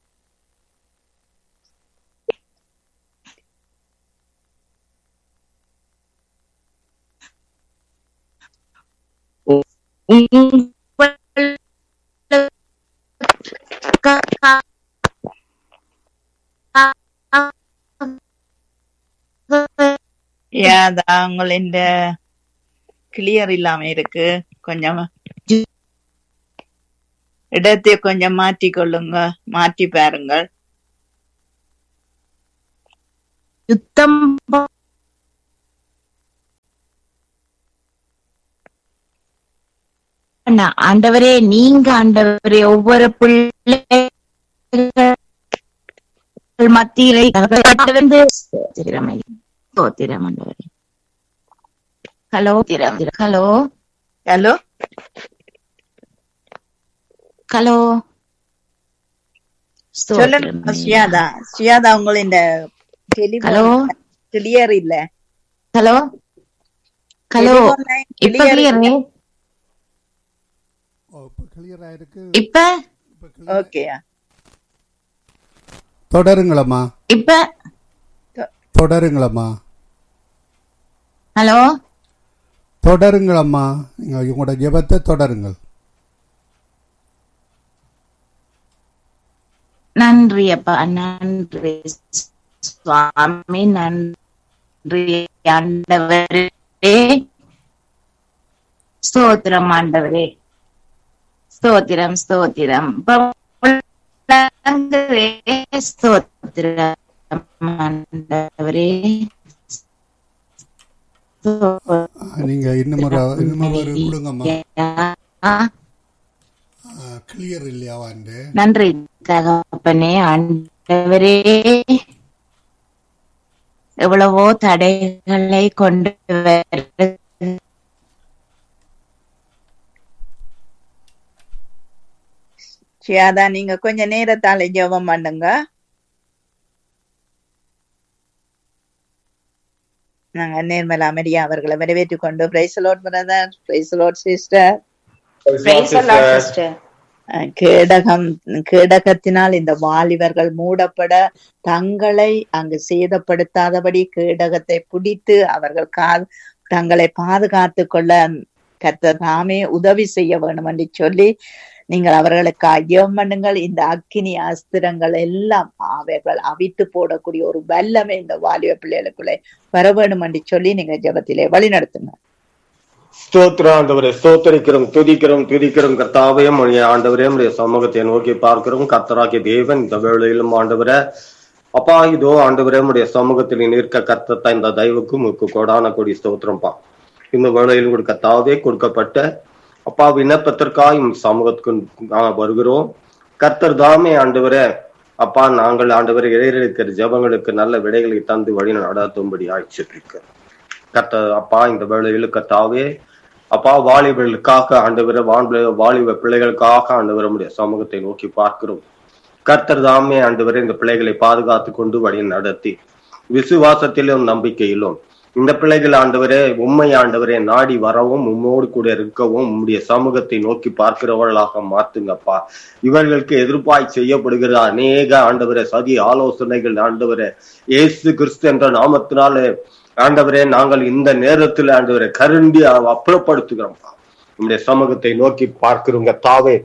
ஏதா உங்களின் கிளியர் இல்லாம இருக்கு கொஞ்சம் இடத்தை கொஞ்சம் மாற்றி கொள்ளுங்க மாற்றி பாருங்கள் யுத்தம் பண்ண ஆண்டவரே நீங்க ஆண்டவரே ஒவ்வொரு பிள்ளைகள் மத்தியிலே வந்து ஸ்தோத்திரம் ஐயா. ஸ்தோத்திரம் ஆண்டவரே ஹலோ திரம் ஹலோ ஹலோ ஹலோ சொல்லுங்க சுயாதா சுயாதா உங்களின் ஹலோ கிளியர் இல்ல ஹலோ ஹலோ Telephone line இப்ப clear கிளியர் இல்ல. ஓ, இப்ப கிளியரா இருக்கு இப்ப இப்ப clear- ஓகேயா தொடருங்களம்மா இப்ப தொடருங்களம்மா ஹலோ தொடருங்களம்மா நீங்க உங்களோட ஜெபத்தை தொடருங்கள் நன்றி அப்பா நன்றி சுவாமி நன்றி ஆண்டவரே ஸ்தோத்திரம் ஆண்டவரே ஸ்தோத்திரம் ஸ்தோத்திரம் பலங்குவே ஸ்தோத்திரம் ஆண்டவரே ஆ, நீங்க இன்னும் ஒரு இன்னும் ஒரு கொடுங்கம்மா கிளியர் இல்லையாவாண்டு நன்றி தகப்பனே ஆண்டவரே எவ்வளவோ தடைகளை கொண்டு வர சுயாதா நீங்க கொஞ்ச நேரத்தால ஜெபம் பண்ணுங்க நாங்க நேர்மலா மரியா அவர்களை வரவேற்றுக் கொண்டு praise Lord brother praise Lord sister கேடகம் கேடகத்தினால் இந்த வாலிபர்கள் மூடப்பட தங்களை அங்கு சேதப்படுத்தாதபடி கேடகத்தை பிடித்து அவர்கள் கா தங்களை பாதுகாத்துக் கொள்ள கர்த்தர் தாமே உதவி செய்ய வேண்டும் என்று சொல்லி நீங்கள் அவர்களுக்கு ஐயம் பண்ணுங்கள் இந்த அக்கினி அஸ்திரங்கள் எல்லாம் அவைகள் அவித்து போடக்கூடிய ஒரு வல்லமை இந்த வாலிப பிள்ளைகளுக்குள்ளே வர வேண்டும் என்று சொல்லி நீங்க ஜெபத்திலே வழி நடத்துங்க ஸ்தோத்திரம் ஆண்டவரே ஸ்தோத்தரிக்கிறோம் துதிக்கிறோம் துதிக்கிறோம் கர்த்தாவையும் உடைய ஆண்டவரையும் உடைய சமூகத்தை நோக்கி பார்க்கிறோம் கர்த்தராகிய தேவன் இந்த வேளையிலும் ஆண்டவரே அப்பா இதோ ஆண்டவரே உடைய சமூகத்தில் நிற்க கர்த்தத்தா இந்த தயவுக்கும் உக்கு கோடான கொடி ஸ்தோத்திரம்ப்பா இந்த வேளையில் கூட கர்த்தாவே கொடுக்கப்பட்ட அப்பா விண்ணப்பத்திற்காக இந்த சமூகத்துக்கு நாங்கள் வருகிறோம் கர்த்தர் தாமே ஆண்டவரே அப்பா நாங்கள் ஆண்டவரை இடையிலிருக்கிற ஜபங்களுக்கு நல்ல விடைகளை தந்து வழி நடத்தும்படி ஆய்ச்சிட்டு கர்த்த அப்பா இந்த வேளையில் கர்த்தாவே அப்பா வாலிபர்களுக்காக ஆண்டவர வான்ப வாலிப பிள்ளைகளுக்காக ஆண்டவர முடிய சமூகத்தை நோக்கி பார்க்கிறோம் கர்த்தர் தாமே ஆண்டவரை இந்த பிள்ளைகளை பாதுகாத்து கொண்டு வழி நடத்தி விசுவாசத்திலும் நம்பிக்கையிலும் இந்த பிள்ளைகள் ஆண்டவரே உண்மை ஆண்டவரே நாடி வரவும் உம்மோடு கூட இருக்கவும் உம்முடைய சமூகத்தை நோக்கி பார்க்கிறவர்களாக மாத்துங்கப்பா இவர்களுக்கு எதிர்ப்பாய் செய்யப்படுகிற அநேக ஆண்டவரே சதி ஆலோசனைகள் ஆண்டவரே இயேசு கிறிஸ்து என்ற நாமத்தினாலே ஆண்டவரே நாங்கள் இந்த நேரத்தில் ஆண்டவரை கருண்டி அப்புறப்படுத்துகிறோம்ப்பா நம்முடைய சமூகத்தை நோக்கி பார்க்கிறோங்க தாவே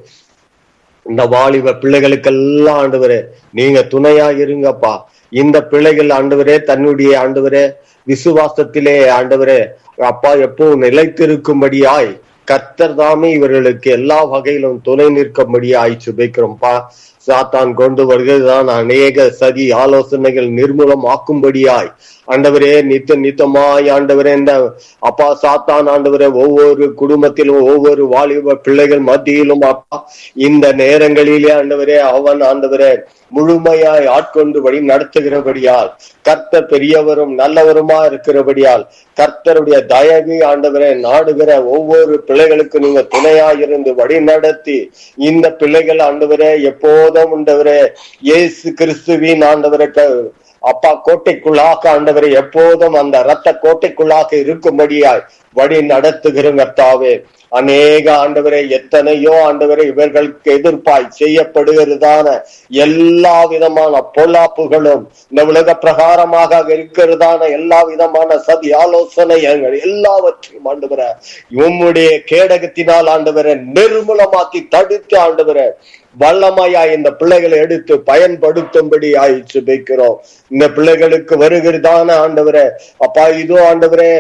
இந்த வாலிப பிள்ளைகளுக்கெல்லாம் ஆண்டவரே நீங்க துணையா இருங்கப்பா இந்த பிள்ளைகள் ஆண்டவரே தன்னுடைய ஆண்டவரே விசுவாசத்திலே ஆண்டவரே அப்பா எப்பவும் நிலைத்திருக்கும்படியாய் கர்த்தர் தாமே இவர்களுக்கு எல்லா வகையிலும் துணை நிற்கும்படியாய் சுபைக்கிறோம்ப்பா சாத்தான் கொண்டு வருகிறதுதான் அநேக சதி ஆலோசனைகள் நிர்மூலம் ஆக்கும்படியாய் ஆண்டவரே நித்த நித்தமாய் ஆண்டவரே இந்த அப்பா சாத்தான் ஆண்டவரே ஒவ்வொரு குடும்பத்திலும் ஒவ்வொரு வாலிப பிள்ளைகள் மத்தியிலும் அப்பா இந்த நேரங்களிலே ஆண்டவரே அவன் ஆண்டவரே முழுமையாய் ஆட்கொண்டு வழி நடத்துகிறபடியால் கர்த்தர் பெரியவரும் நல்லவருமா இருக்கிறபடியால் கர்த்தருடைய தயவு ஆண்டவரை நாடுகிற ஒவ்வொரு பிள்ளைகளுக்கு நீங்க துணையா இருந்து வழி நடத்தி இந்த பிள்ளைகள் ஆண்டவரே எப்போதும் ஆண்டவரே இயேசு கிறிஸ்துவின் ஆண்டவரை அப்பா கோட்டைக்குள்ளாக ஆண்டவரை எப்போதும் அந்த ரத்த கோட்டைக்குள்ளாக இருக்கும்படியாய் வழி நடத்துகிற கர்த்தாவே அநேக ஆண்டவரை எத்தனையோ ஆண்டவரை இவர்களுக்கு எதிர்ப்பாய் செய்யப்படுகிறதான எல்லா விதமான பொல்லாப்புகளும் இந்த உலக பிரகாரமாக இருக்கிறதான எல்லா விதமான சதி ஆலோசனைகள் எல்லாவற்றையும் ஆண்டவர உம்முடைய கேடகத்தினால் ஆண்டவரை நிர்மூலமாக்கி தடுத்து ஆண்டவரை வல்லமையா இந்த பிள்ளைகளை எடுத்து பயன்படுத்தும்படி ஆயிடுச்சு வைக்கிறோம் இந்த பிள்ளைகளுக்கு வருகிறதான ஆண்டவரே அப்பா இதோ ஆண்டவரே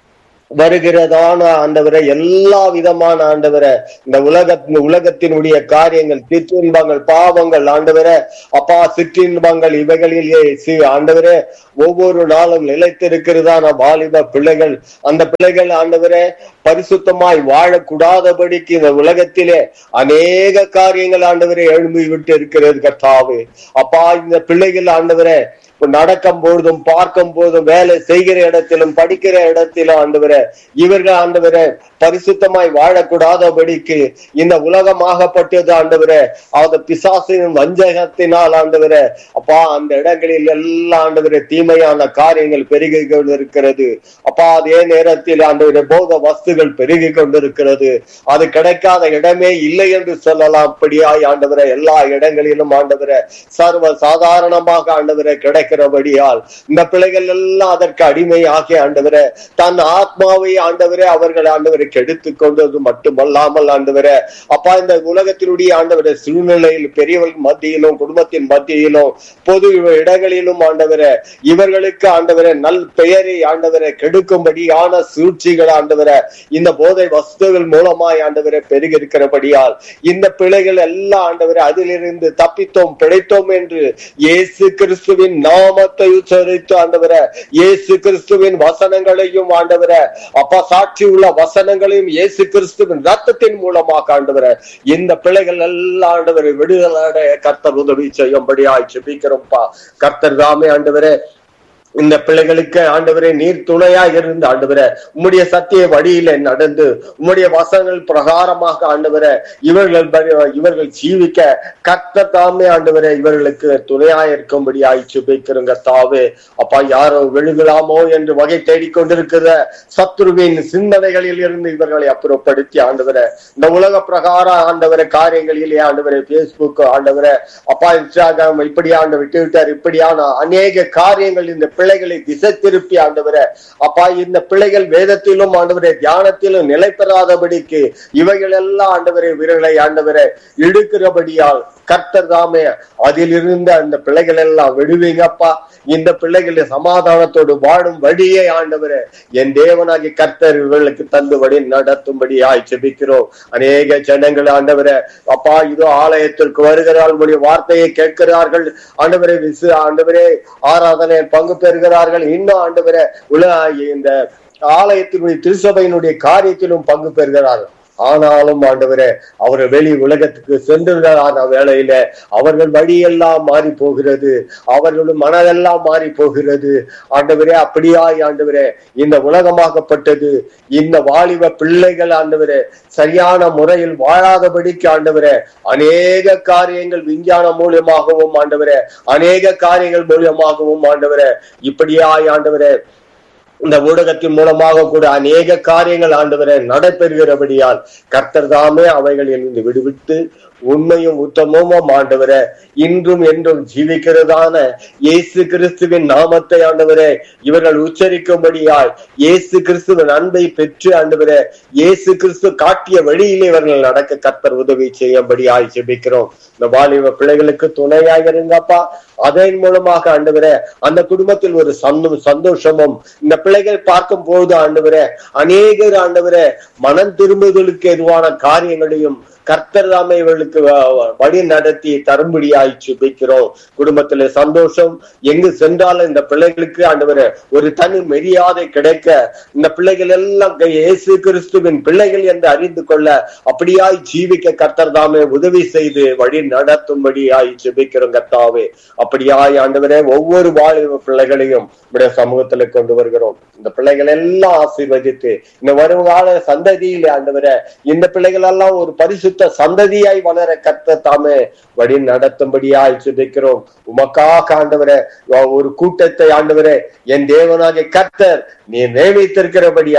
வருகிறதான ஆண்டவரை எல்லா விதமான ஆண்டவரை இந்த உலக உலகத்தினுடைய காரியங்கள் சிற்றின்பங்கள் பாவங்கள் ஆண்டவரை அப்பா சிற்றின்பங்கள் இவைகளிலே சி ஆண்டவரே ஒவ்வொரு நாளும் நிலைத்திருக்கிறதான வாலிப பிள்ளைகள் அந்த பிள்ளைகள் ஆண்டவரே பரிசுத்தமாய் வாழக்கூடாதபடிக்கு இந்த உலகத்திலே அநேக காரியங்கள் ஆண்டவரை எழும்பி விட்டு இருக்கிறது கர்த்தாவே அப்பா இந்த பிள்ளைகள் ஆண்டவரே நடக்கும் பொழுதும் பார்க்கும் போதும் வேலை செய்கிற இடத்திலும் படிக்கிற இடத்திலும் ஆண்டவர இவர்கள் ஆண்டவர பரிசுத்தமாய் வாழக்கூடாதபடிக்கு இந்த உலகமாகப்பட்டது ஆண்டவர அந்த பிசாசின் வஞ்சகத்தினால் ஆண்டவர அப்பா அந்த இடங்களில் எல்லாம் ஆண்டவர தீமையான காரியங்கள் பெருகி கொண்டிருக்கிறது அப்பா அதே நேரத்தில் ஆண்டவர போத வஸ்துகள் பெருகி கொண்டிருக்கிறது அது கிடைக்காத இடமே இல்லை என்று சொல்லலாம் அப்படியாய் ஆண்டவர எல்லா இடங்களிலும் ஆண்டவர சர்வ சாதாரணமாக ஆண்டவர கிடைக்க இருக்கிறபடியால் இந்த பிள்ளைகள் எல்லாம் அதற்கு அடிமை ஆகிய ஆண்டவரே தன் ஆத்மாவை ஆண்டவரே அவர்கள் ஆண்டவரை கெடுத்து கொண்டது மட்டுமல்லாமல் ஆண்டவரே அப்பா இந்த உலகத்தினுடைய ஆண்டவரே சூழ்நிலையில் பெரியவர்கள் மத்தியிலும் குடும்பத்தின் மத்தியிலும் பொது இடங்களிலும் ஆண்டவரே இவர்களுக்கு ஆண்டவரே நல் பெயரை ஆண்டவரை கெடுக்கும்படியான சூழ்ச்சிகள் ஆண்டவரை இந்த போதை வஸ்துகள் மூலமாய் ஆண்டவரை பெருகி இருக்கிறபடியால் இந்த பிள்ளைகள் எல்லாம் ஆண்டவரை அதிலிருந்து தப்பித்தோம் பிழைத்தோம் என்று இயேசு கிறிஸ்துவின் நாமத்தை உச்சரித்து ஆண்டவர இயேசு கிறிஸ்துவின் வசனங்களையும் ஆண்டவர அப்பா சாட்சி உள்ள வசனங்களையும் இயேசு கிறிஸ்துவின் ரத்தத்தின் மூலமாக ஆண்டவர இந்த பிள்ளைகள் எல்லாம் ஆண்டவரை விடுதலை கர்த்தர் உதவி செய்யும்படியாய் செபிக்கிறோம்ப்பா கர்த்தர் தாமே ஆண்டவரே இந்த பிள்ளைகளுக்கு ஆண்டவரே நீர் துணையா இருந்து ஆண்டவரே உம்முடைய சத்திய வழியில நடந்து உம்முடைய வசங்கள் பிரகாரமாக ஆண்டவரே இவர்கள் இவர்கள் ஜீவிக்க கத்த தாமே ஆண்டவரே இவர்களுக்கு துணையா இருக்கும்படி ஆயிடுச்சு வைக்கிறங்க தாவே அப்பா யாரோ விழுகலாமோ என்று வகை தேடிக்கொண்டிருக்கிற சத்ருவின் சிந்தனைகளில் இருந்து இவர்களை அப்புறப்படுத்தி ஆண்டவரே இந்த உலக பிரகார ஆண்டவரை காரியங்களிலே ஆண்டவரே பேஸ்புக் ஆண்டவரே அப்பா இன்ஸ்டாகிராம் இப்படி ஆண்டு விட்டு விட்டார் இப்படியான அநேக காரியங்கள் இந்த பிள்ளைகளை திசை திருப்பி ஆண்டவர அப்பா இந்த பிள்ளைகள் வேதத்திலும் ஆண்டவரே தியானத்திலும் நிலை பெறாதபடிக்கு இவைகள் எல்லாம் ஆண்டவரே வீரர்களை ஆண்டவரை இடுக்கிறபடியால் கர்த்தர் தாமே அதில் இருந்த அந்த பிள்ளைகள் எல்லாம் விடுவீங்கப்பா இந்த பிள்ளைகளை சமாதானத்தோடு வாழும் வழியை ஆண்டவரே என் தேவனாகி கர்த்தர் இவர்களுக்கு தந்துபடி நடத்தும்படி ஆய் செபிக்கிறோம் அநேக ஜனங்கள் ஆண்டவரே அப்பா இதோ ஆலயத்திற்கு வருகிறார்கள் வார்த்தையை கேட்கிறார்கள் ஆண்டவரே விசு ஆண்டவரே ஆராதனை பங்கு பெறுகிறார்கள் இன்னும் ஆண்டவரே உல இந்த ஆலயத்தினுடைய திருசபையினுடைய காரியத்திலும் பங்கு பெறுகிறார்கள் ஆனாலும் ஆண்டவரே அவர் வெளி உலகத்துக்கு சென்றுகிறான வேளையில அவர்கள் வழியெல்லாம் மாறி போகிறது அவர்களுடைய மனதெல்லாம் மாறி போகிறது ஆண்டவரே அப்படியாய் ஆண்டவரே இந்த உலகமாகப்பட்டது இந்த வாலிப பிள்ளைகள் ஆண்டவரே சரியான முறையில் வாழாதபடிக்கு ஆண்டவரே அநேக காரியங்கள் விஞ்ஞானம் மூலியமாகவும் ஆண்டவரே அநேக காரியங்கள் மூலியமாகவும் ஆண்டவரே இப்படியாய் ஆண்டவரே இந்த ஊடகத்தின் மூலமாக கூட அநேக காரியங்கள் ஆண்டவரை நடைபெறுகிறபடியால் கர்த்தர் தாமே அவைகளில் இருந்து விடுவிட்டு உண்மையும் உத்தமமும் ஆண்டவரே இன்றும் என்றும் ஜீவிக்கிறதான இயேசு கிறிஸ்துவின் நாமத்தை ஆண்டவரே இவர்கள் உச்சரிக்கும்படியாய் இயேசு கிறிஸ்துவின் அன்பை பெற்று ஆண்டவரே இயேசு கிறிஸ்து காட்டிய வழியிலே இவர்கள் நடக்க கர்த்தர் உதவி செய்யும்படியாய் ஜெபிக்கிறோம் இந்த வாலிப பிள்ளைகளுக்கு துணையாக இருங்கப்பா அதன் மூலமாக ஆண்டவரே அந்த குடும்பத்தில் ஒரு சந்தோ சந்தோஷமும் இந்த பிள்ளைகள் பார்க்கும் பொழுது ஆண்டவரே அநேகர் ஆண்டவரே மனம் திரும்புதலுக்கு எதுவான காரியங்களையும் கர்த்தர் தாமே இவர்களுக்கு வழி நடத்தி தரும்படியாய் சுபிக்கிறோம் குடும்பத்துல சந்தோஷம் எங்கு சென்றாலும் இந்த பிள்ளைகளுக்கு ஆண்டவரே ஒரு தனி மரியாதை கிடைக்க இந்த பிள்ளைகள் எல்லாம் இயேசு கிறிஸ்துவின் பிள்ளைகள் என்று அறிந்து கொள்ள அப்படியாய் ஜீவிக்க கர்த்தர் தாமே உதவி செய்து வழி நடத்தும்படியாய் சுபிக்கிறோம் கர்த்தாவே அப்படியாய் ஆண்டவரே ஒவ்வொரு வாலிப பிள்ளைகளையும் நம்முடைய சமூகத்துல கொண்டு வருகிறோம் இந்த பிள்ளைகள் எல்லாம் ஆசீர்வதித்து இந்த வருங்கால சந்ததியில ஆண்டவரே இந்த பிள்ளைகள் எல்லாம் ஒரு பரிசுத்த சந்ததியாய் வளர கத்த தாமே வழி நடத்தும்படியாய் சுதிக்கிறோம் உமக்காக ஆண்டவரே ஒரு கூட்டத்தை ஆண்டவரே என் தேவனாகிய கர்த்தர் நீ நியமித்திருக்கிறபடியால்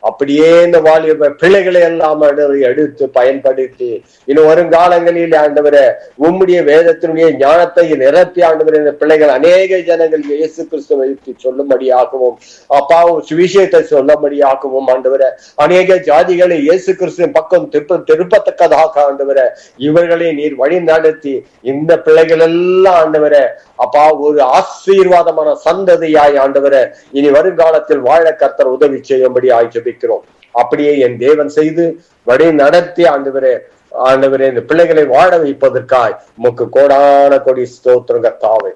அப்படியே இந்த வாலிப பிள்ளைகளை எல்லாம் ஆண்டவரை எடுத்து பயன்படுத்தி இன்னும் வருங்காலங்களில் ஆண்டவரை உம்முடைய வேதத்தினுடைய ஞானத்தை நிரப்பி ஆண்டவரை இந்த பிள்ளைகள் அநேக ஜனங்கள் இயேசு கிறிஸ்துவை வைத்து சொல்லும்படியாகவும் அப்பாவும் சுவிசேஷத்தை சொல்லும்படியாகவும் ஆண்டவரை அநேக ஜாதிகளை இயேசு கிறிஸ்துவின் பக்கம் திருப்ப திருப்பத்தக்கதாக ஆண்டவரை இவர்களை நீர் வழி நடத்தி இந்த பிள்ளைகள் எல்லாம் ஆண்டவரை அப்பா ஒரு ஆசீர்வாதமான சந்ததியாய் ஆண்டவரை இனி வருங்காலத்தில் வாழ கர்த்தர் உதவி செய்யும்படி ஆய்ச்சபிக்கிறோம் அப்படியே என் தேவன் செய்து வழி நடத்தி ஆண்டவரே ஆண்டவரே இந்த பிள்ளைகளை வாழ வைப்பதற்காய் உமக்கு கோடான கொடி ஸ்தோத்திரம் கர்த்தாவே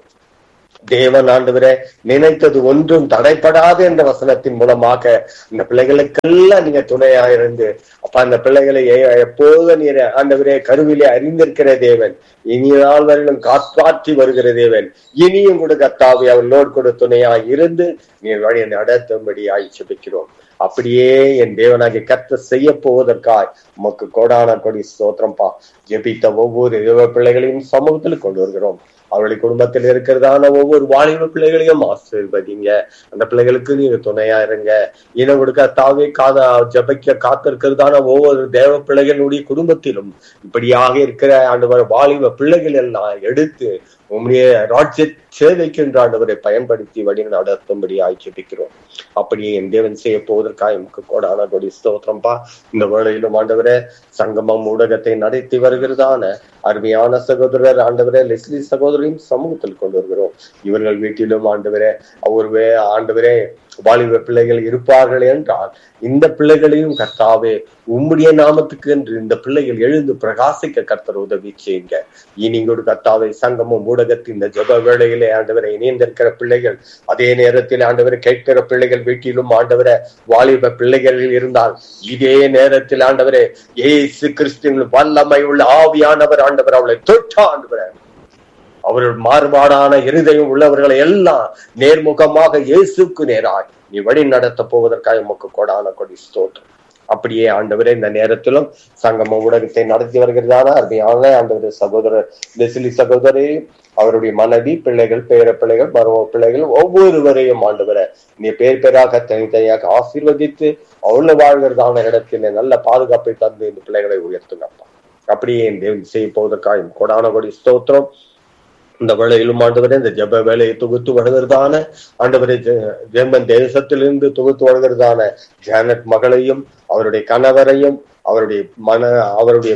தேவன் ஆண்டவரே நினைத்தது ஒன்றும் தடைப்படாது என்ற வசனத்தின் மூலமாக இந்த பிள்ளைகளுக்கெல்லாம் நீங்க துணையா இருந்து அப்ப அந்த பிள்ளைகளை எ- எப்போது நீர் ஆண்டவரே கருவிலே அறிந்திருக்கிற தேவன் இனி நாள் வரையிலும் காப்பாற்றி வருகிற தேவன் இனியும் கூட கத்தாவை அவர்களோடு கூட துணையா இருந்து நீர் வழி நடத்தும்படி ஆய்ச்சிபிக்கிறோம் அப்படியே என் தேவனாகிய கத்த செய்ய போவதற்காய் உமக்கு கோடான கொடி ஸ்தோத்திரம்பா ஜெபித்த ஒவ்வொரு தேவ பிள்ளைகளையும் சமூகத்தில் கொண்டு வருகிறோம் அவருடைய குடும்பத்தில் இருக்கிறதான ஒவ்வொரு வாலிப பிள்ளைகளையும் ஆசீர்வதிங்க அந்த பிள்ளைகளுக்கு நீங்க துணையா இருங்க இன கொடுக்க தாவே காத ஜபிக்க காத்திருக்கிறதான ஒவ்வொரு தேவ பிள்ளைகளுடைய குடும்பத்திலும் இப்படியாக இருக்கிற ஆண்டவர் வாலிப பிள்ளைகள் எல்லாம் எடுத்து உம்முடைய ராஜ்ய சேவைக்கு என்று ஆண்டவரை பயன்படுத்தி வழி நடத்தும்படி ஆய்ச்சிப்பிக்கிறோம் அப்படியே என் தேவன் செய்ய போவதற்காக எமக்கு கோடான கொடி ஸ்தோத்திரம்பா இந்த வேளையிலும் ஆண்டவரே சங்கமம் ஊடகத்தை நடத்தி வருகிறதான அருமையான சகோதரர் ஆண்டவரே லெஸ்லி சகோதரியும் சமூகத்தில் கொண்டு வருகிறோம் இவர்கள் வீட்டிலும் ஆண்டவரே ஒருவே ஆண்டவரே வாலிப பிள்ளைகள் இருப்பார்கள் என்றால் இந்த பிள்ளைகளையும் கர்த்தாவே உம்முடைய நாமத்துக்கு என்று இந்த பிள்ளைகள் எழுந்து பிரகாசிக்க கர்த்தர் உதவி செய்யுங்க இனிங்கோடு கர்த்தாவை சங்கமும் ஊடகத்தின் இந்த ஜெப வேளையிலே ஆண்டவரை இணைந்திருக்கிற பிள்ளைகள் அதே நேரத்தில் ஆண்டவரை கேட்கிற பிள்ளைகள் வீட்டிலும் ஆண்டவரை வாலிப பிள்ளைகளில் இருந்தால் இதே நேரத்தில் ஆண்டவரே இயேசு கிறிஸ்துவின் வல்லமை உள்ள ஆவியானவர் ஆண்டவர் அவளை தொட்டா ஆண்டவரே அவர்கள் மாறுபாடான இருதயம் உள்ளவர்களை எல்லாம் நேர்முகமாக இயேசுக்கு நேராய் நீ வழி நடத்த போவதற்காக உமக்கு கொடான கொடி ஸ்தோத்திரம் அப்படியே ஆண்டவரே இந்த நேரத்திலும் சங்கம ஊடகத்தை நடத்தி வருகிறதான அருமையான ஆண்டவர் சகோதரர் லெசிலி சகோதரி அவருடைய மனைவி பிள்ளைகள் பேர பிள்ளைகள் மரும பிள்ளைகள் ஒவ்வொருவரையும் ஆண்டவரை நீ பேர் பேராக தனித்தனியாக ஆசீர்வதித்து அவள வாழ்கிறதான இடத்தில் நல்ல பாதுகாப்பை தந்து இந்த பிள்ளைகளை உயர்த்துங்கப்பா அப்படியே என் தேவன் செய்ய போவதற்காக கொடான கொடி ஸ்தோத்திரம் இந்த வேளையிலும் ஆண்டவரே இந்த ஜெப வேலையை தொகுத்து வருகிறதான ஆண்டவரே ஜெ- ஜெர்மன் தேசத்திலிருந்து தொகுத்து வருகிறதான ஜானட் மகளையும் அவருடைய கணவரையும் அவருடைய மன அவருடைய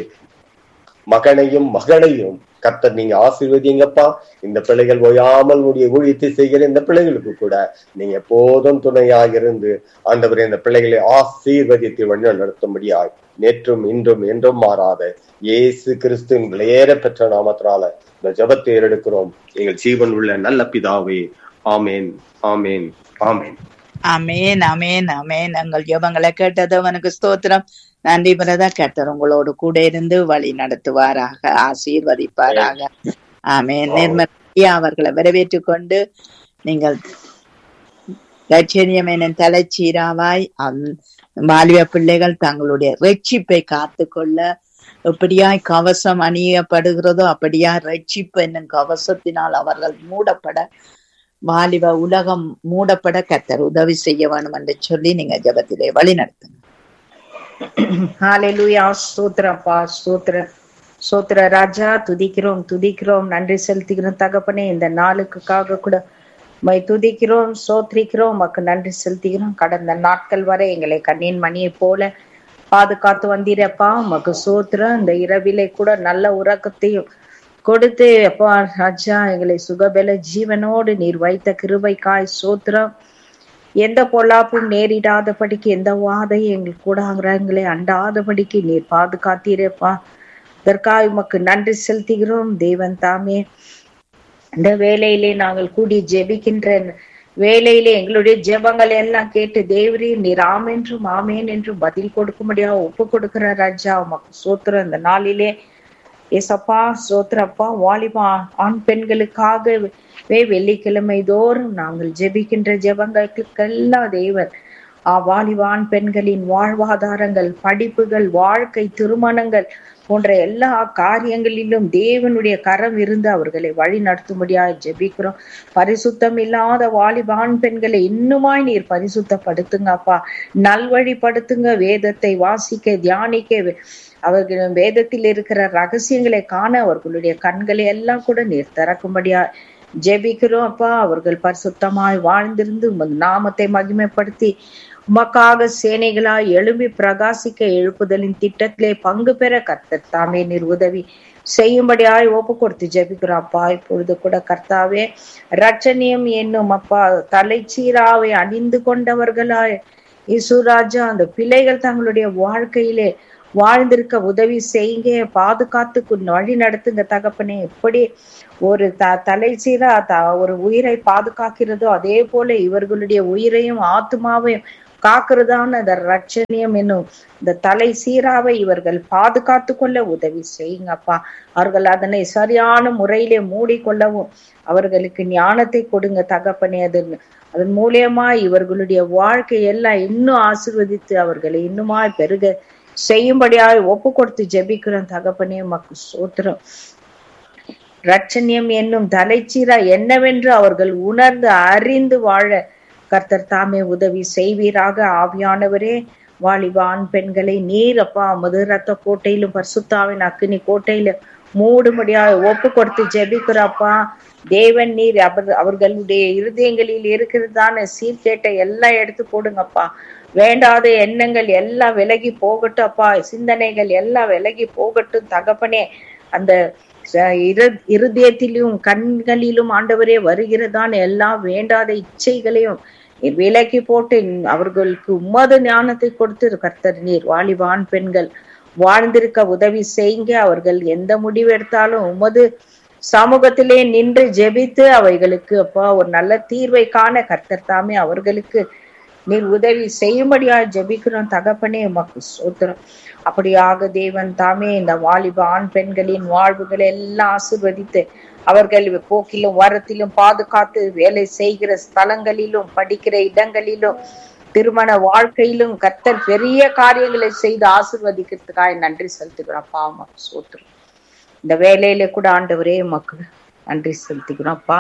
மகனையும் மகளையும் கர்த்தர் நீங்க ஆசீர்வதிங்கப்பா இந்த பிள்ளைகள் ஓயாமல் உடைய ஊழியத்தை செய்கிற இந்த பிள்ளைகளுக்கு கூட நீங்க எப்போதும் துணையாக இருந்து ஆண்டவரே இந்த பிள்ளைகளை ஆசீர்வதித்து வழி நடத்தும்படியாய் நேற்றும் இன்றும் என்றும் மாறாத இயேசு கிறிஸ்துவின் விலையேற பெற்ற நாமத்தினால இந்த ஜெபத்தை ஏறெடுக்கிறோம் எங்கள் ஜீவன் உள்ள நல்ல பிதாவே ஆமேன் ஆமேன் ஆமேன் அமேன் அமேன் அமேன் எங்கள் ஜெபங்களை கேட்டது அவனுக்கு ஸ்தோத்திரம் நன்றி பிரதா கர்த்தர் உங்களோடு கூட இருந்து வழி நடத்துவாராக ஆசீர்வதிப்பாராக ஆமேன் நிர்மலியா அவர்களை வரவேற்றுக் கொண்டு நீங்கள் லட்சணியம் எனும் தலைச்சீராவாய் அந்த வாலிப பிள்ளைகள் தங்களுடைய ரட்சிப்பை காத்துக்கொள்ள எப்படியாய் கவசம் அணியப்படுகிறதோ அப்படியா ரட்சிப்பு என்னும் கவசத்தினால் அவர்கள் மூடப்பட வாலிப உலகம் மூடப்பட கர்த்தர் உதவி செய்ய வேணும் என்று சொல்லி நீங்க ஜெபத்திலே வழி நடத்துங்க ஹalleluya ஸ்தோத்திரப்பா ஸ்தோத்திரம் ஸ்தோத்திர ராஜா துதிக்கிறோம் துதிக்கிறோம் நன்றி செலுத்துகிறோம் தகப்பனே இந்த நாளுக்காக கூட மை துதிக்கிறோம் சோத்திரிக்கிறோம் உமக்கு நன்றி செலுத்துகிறோம் கடந்த நாட்கள் வரை எங்களை கண்ணின் மணியை போல பாதுகாத்து வந்தீரப்பா உமக்கு சோத்திரம் இந்த இரவிலே கூட நல்ல உறக்கத்தையும் கொடுத்து அப்பா ராஜா எங்களை சுகபல ஜீவனோடு நீர் வைத்த கிருபைக்காய் சோத்திரம் எந்த பொல்லாப்பும் நேரிடாதபடிக்கு எந்த வாதையும் எங்கள் கூடாகிறங்களை அண்டாதபடிக்கு நீர் பாதுகாத்தீரப்பா இதற்காக உமக்கு நன்றி செலுத்துகிறோம் தேவன் தாமே இந்த வேலையிலே நாங்கள் கூடி ஜெபிக்கின்ற வேலையிலே எங்களுடைய ஜெபங்கள் எல்லாம் கேட்டு தேவரே நீர் ஆம் என்றும் ஆமேன் என்றும் பதில் கொடுக்க முடியாது ஒப்பு கொடுக்கிற ராஜா உமக்கு சோத்திரம் இந்த நாளிலே ஏசப்பா சோத்திரப்பா வாலிபா ஆண் பெண்களுக்காகவே வெள்ளிக்கிழமை தோறும் நாங்கள் ஜெபிக்கின்ற ஜெபங்களுக்கெல்லாம் தேவன் ஆ, வாலிபான் பெண்களின் வாழ்வாதாரங்கள் படிப்புகள் வாழ்க்கை திருமணங்கள் போன்ற எல்லா காரியங்களிலும் தேவனுடைய கரம் இருந்து அவர்களை வழி நடத்தும்படியாய் ஜெபிக்கிறோம் பரிசுத்தம் இல்லாத வாலிபான் பெண்களை இன்னுமாய் நீர் பரிசுத்தப்படுத்துங்க அப்பா நல்வழிப்படுத்துங்க வேதத்தை வாசிக்க தியானிக்க அவர்கள் வேதத்தில் இருக்கிற ரகசியங்களை காண அவர்களுடைய கண்களை எல்லாம் கூட நீர் திறக்கும்படியா ஜெபிக்கிறோம் அப்பா அவர்கள் பரிசுத்தமாய் வாழ்ந்திருந்து உமது நாமத்தை மகிமைப்படுத்தி உமக்காக சேனைகளாய் எழும்பி பிரகாசிக்க எழுப்புதலின் திட்டத்திலே பங்கு பெற கர்த்தர் தாமே நீர் உதவி செய்யும்படியாய் ஒப்பு கொடுத்து ஜெபிக்கிறோம் அப்பா இப்பொழுது கூட கர்த்தாவே ரட்சணியம் என்னும் அப்பா தலைச்சீராவை அணிந்து கொண்டவர்களாய் இசுராஜா அந்த பிள்ளைகள் தங்களுடைய வாழ்க்கையிலே வாழ்ந்திருக்க உதவி செய்யுங்க பாதுகாத்து வழி நடத்துங்க தகப்பனே எப்படி ஒரு த தலைசீரா த ஒரு உயிரை பாதுகாக்கிறதோ அதே போல இவர்களுடைய உயிரையும் ஆத்மாவையும் காக்கிறதான அந்த ரட்சணியம் என்னும் இந்த தலை சீராவை இவர்கள் பாதுகாத்து கொள்ள உதவி செய்யுங்கப்பா அவர்கள் அதனை சரியான முறையிலே மூடிக்கொள்ளவும் அவர்களுக்கு ஞானத்தை கொடுங்க தகப்பனே அது அதன் மூலியமா இவர்களுடைய வாழ்க்கை எல்லாம் இன்னும் ஆசிர்வதித்து அவர்களை இன்னுமாய் பெருக செய்யும்படியாய் ஒப்பு கொடுத்து ஜெபிக்கிறோம் தகப்பனே மக்கு சோத்திரம் ரட்சணியம் என்னும் தலைச்சீரா என்னவென்று அவர்கள் உணர்ந்து அறிந்து வாழ கர்த்தர் தாமே உதவி செய்வீராக ஆவியானவரே வாலிபான் பெண்களை நீர் அப்பா மது ரத்த கோட்டையிலும் பரிசுத்தாவின் அக்கினி கோட்டையில மூடும்படியாக ஒப்பு கொடுத்து ஜெபிக்கிறப்பா தேவன் நீர் அவர் அவர்களுடைய இருதயங்களில் இருக்கிறதான சீர்கேட்டை எல்லாம் எடுத்து போடுங்கப்பா வேண்டாத எண்ணங்கள் எல்லாம் விலகி போகட்டும் அப்பா சிந்தனைகள் எல்லாம் விலகி போகட்டும் தகப்பனே அந்த ச- இரு இருதயத்திலும் கண்களிலும் ஆண்டவரே வருகிறதான எல்லா வேண்டாத இச்சைகளையும் நீர் விலக்கி போட்டு அவர்களுக்கு உமது ஞானத்தை கொடுத்து கர்த்தர் நீர் வாலிபான் பெண்கள் வாழ்ந்திருக்க உதவி செய்யுங்க அவர்கள் எந்த முடிவு எடுத்தாலும் உமது சமூகத்திலே நின்று ஜெபித்து அவைகளுக்கு அப்பா ஒரு நல்ல தீர்வை காண கர்த்தர் தாமே அவர்களுக்கு நீர் உதவி செய்யும்படியா ஜெபிக்கிறோம் தகப்பனே உமக்கு சோத்திரம் அப்படியாக தேவன் தாமே இந்த வாலிப ஆண் பெண்களின் வாழ்வுகளை எல்லாம் ஆசிர்வதித்து அவர்கள் போக்கிலும் வரத்திலும் பாதுகாத்து வேலை செய்கிற ஸ்தலங்களிலும் படிக்கிற இடங்களிலும் திருமண வாழ்க்கையிலும் கர்த்தர் பெரிய காரியங்களை செய்து ஆசிர்வதிக்கிறதுக்காக நன்றி செலுத்துகிறோம் அப்பா உமக்கு சோத்திரம் இந்த வேலையில கூட ஆண்டவரே உமக்கு நன்றி செலுத்துகிறோம் அப்பா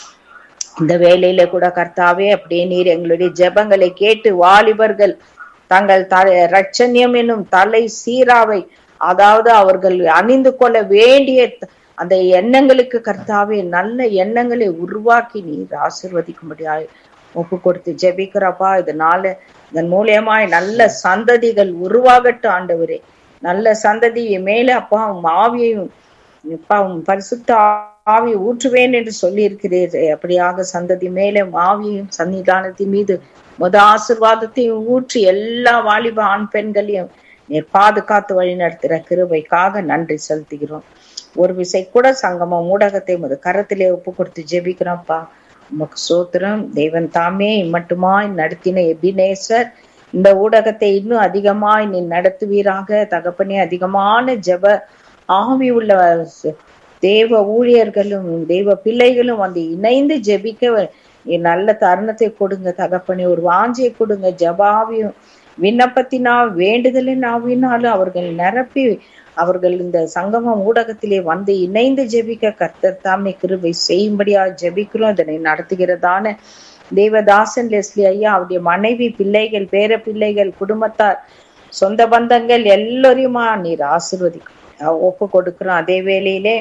இந்த வேலையில கூட கர்த்தாவே அப்படியே நீர் எங்களுடைய ஜெபங்களை கேட்டு வாலிபர்கள் தங்கள் த ரட்சண்யம் என்னும் தலை சீராவை அதாவது அவர்கள் அணிந்து கொள்ள வேண்டிய த- அந்த எண்ணங்களுக்கு கர்த்தாவே நல்ல எண்ணங்களை உருவாக்கி நீர் ஆசிர்வதிக்கும்படியாய் ஒப்பு கொடுத்து ஜெபிக்கிறப்பா இதனால இதன் மூலியமாய் நல்ல சந்ததிகள் உருவாகட்டும் ஆண்டவரே நல்ல சந்ததி மேல அப்பா உம் ஆவியையும் அப்பா உம் பரிசுத்த ஆவி ஊற்றுவேன் என்று சொல்லி இருக்கிறீர் அப்படியாக சந்ததி மேலே ஆவியையும் சன்னிதானத்தின் மீது முத ஆசிர்வாதத்தையும் ஊற்றி எல்லா வாலிப ஆண் பெண்களையும் நீர் பாதுகாத்து வழி நடத்துகிற கிருபைக்காக நன்றி செலுத்துகிறோம் ஒரு விசை கூட சங்கமம் ஊடகத்தை முத கரத்திலே ஒப்பு கொடுத்து ஜெபிக்கிறோம்ப்பா உமக்கு சோத்திரம் தேவன் தாமே மட்டுமாய் நடத்தின எபினேசர் இந்த ஊடகத்தை இன்னும் அதிகமாய் நீ நடத்துவீராக தகப்பனே அதிகமான ஜெப ஆவி உள்ள ச- தேவ ஊழியர்களும் தேவ பிள்ளைகளும் வந்து இணைந்து ஜெபிக்க நீ நல்ல தருணத்தை கொடுங்க தகப்பனே ஒரு வாஞ்சியை கொடுங்க ஜபாவியும் விண்ணப்பத்தினால் வேண்டுதலின் ஆவினாலும் அவர்கள் நிரப்பி அவர்கள் இந்த சங்கமம் ஊடகத்திலே வந்து இணைந்து ஜெபிக்க கர்த்தர் தாமே கிருபை செய்யும்படியா ஜெபிக்கிறோம் இதனை நடத்துகிறதான தேவதாசன் லெஸ்லி ஐயா அவருடைய மனைவி பிள்ளைகள் பேர பிள்ளைகள் குடும்பத்தார் சொந்த பந்தங்கள் எல்லோரையுமா நீர் ஆசிர்வதிக்கும் ஒப்பு கொடுக்கிறோம் அதே வேளையிலே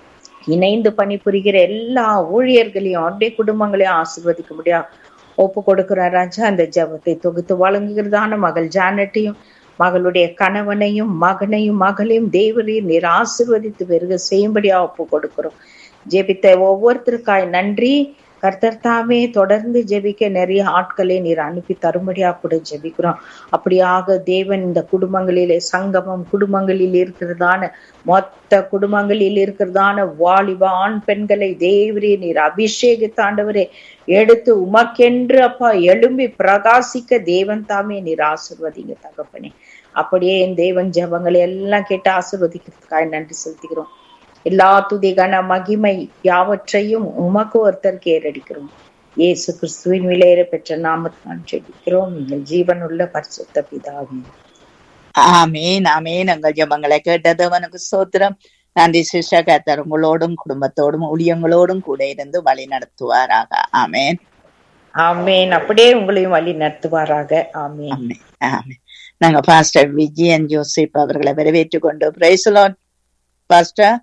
இணைந்து பணிபுரிகிற எல்லா ஊழியர்களையும் அவருடைய குடும்பங்களையும் ஆசிர்வதிக்க முடியும் ஒப்பு கொடுக்கிற ராஜா அந்த ஜெபத்தை தொகுத்து வழங்குகிறதான மகள் ஜானட்டையும் மகளுடைய கணவனையும் மகனையும் மகளையும் தேவரையும் நீர் ஆசிர்வதித்து பெருக செய்யும்படியா ஒப்பு கொடுக்கிறோம் ஜெபித்த ஒவ்வொருத்தருக்காய் நன்றி கர்த்தர் தாமே தொடர்ந்து ஜெபிக்க நிறைய ஆட்களை நீர் அனுப்பி தரும்படியா கூட ஜெபிக்கிறோம் அப்படியாக தேவன் இந்த குடும்பங்களிலே சங்கமம் குடும்பங்களில் இருக்கிறதான மொத்த குடும்பங்களில் இருக்கிறதான வாலிப ஆண் பெண்களை தேவரே நீர் அபிஷேகித்தாண்டவரே எடுத்து உமக்கென்று அப்பா எழும்பி பிரகாசிக்க தேவன் தாமே நீர் ஆசிர்வதிங்க தகப்பனே அப்படியே என் தேவன் ஜெபங்களை எல்லாம் கேட்டு ஆசிர்வதிக்கிறதுக்காக நன்றி செலுத்துகிறோம் எல்லா துதி கன மகிமை யாவற்றையும் உமக்கு ஒருத்தர் கேரடிக்கிறோம் இயேசு கிறிஸ்துவின் விலையேற பெற்ற நாமத்தான் செபிக்கிறோம் எங்கள் ஜீவனுள்ள பரிசுத்த பிதாவே ஆமீன் ஆமீன் எங்கள் ஜெபங்களை கேட்டதவனுக்கு சோத்திரம் நன்றி சிஸ்டர் கத்தர் உங்களோடும் குடும்பத்தோடும் ஊழியங்களோடும் கூட இருந்து வழி நடத்துவாராக ஆமேன் ஆமேன் அப்படியே உங்களையும் வழி நடத்துவாராக ஆமேன் ஆமேன் ஆமேன் நாங்க பாஸ்டர் விஜயன் ஜோசப் அவர்களை வரவேற்றுக் கொண்டு பிரைசலான் பாஸ்டர்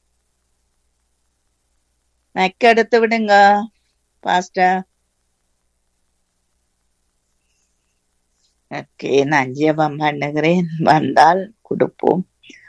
மெக்க எடுத்து விடுங்க பாஸ்டர் ஓகே நான் ஜெபம் பண்ணுகிறேன் வந்தால் கொடுப்போம்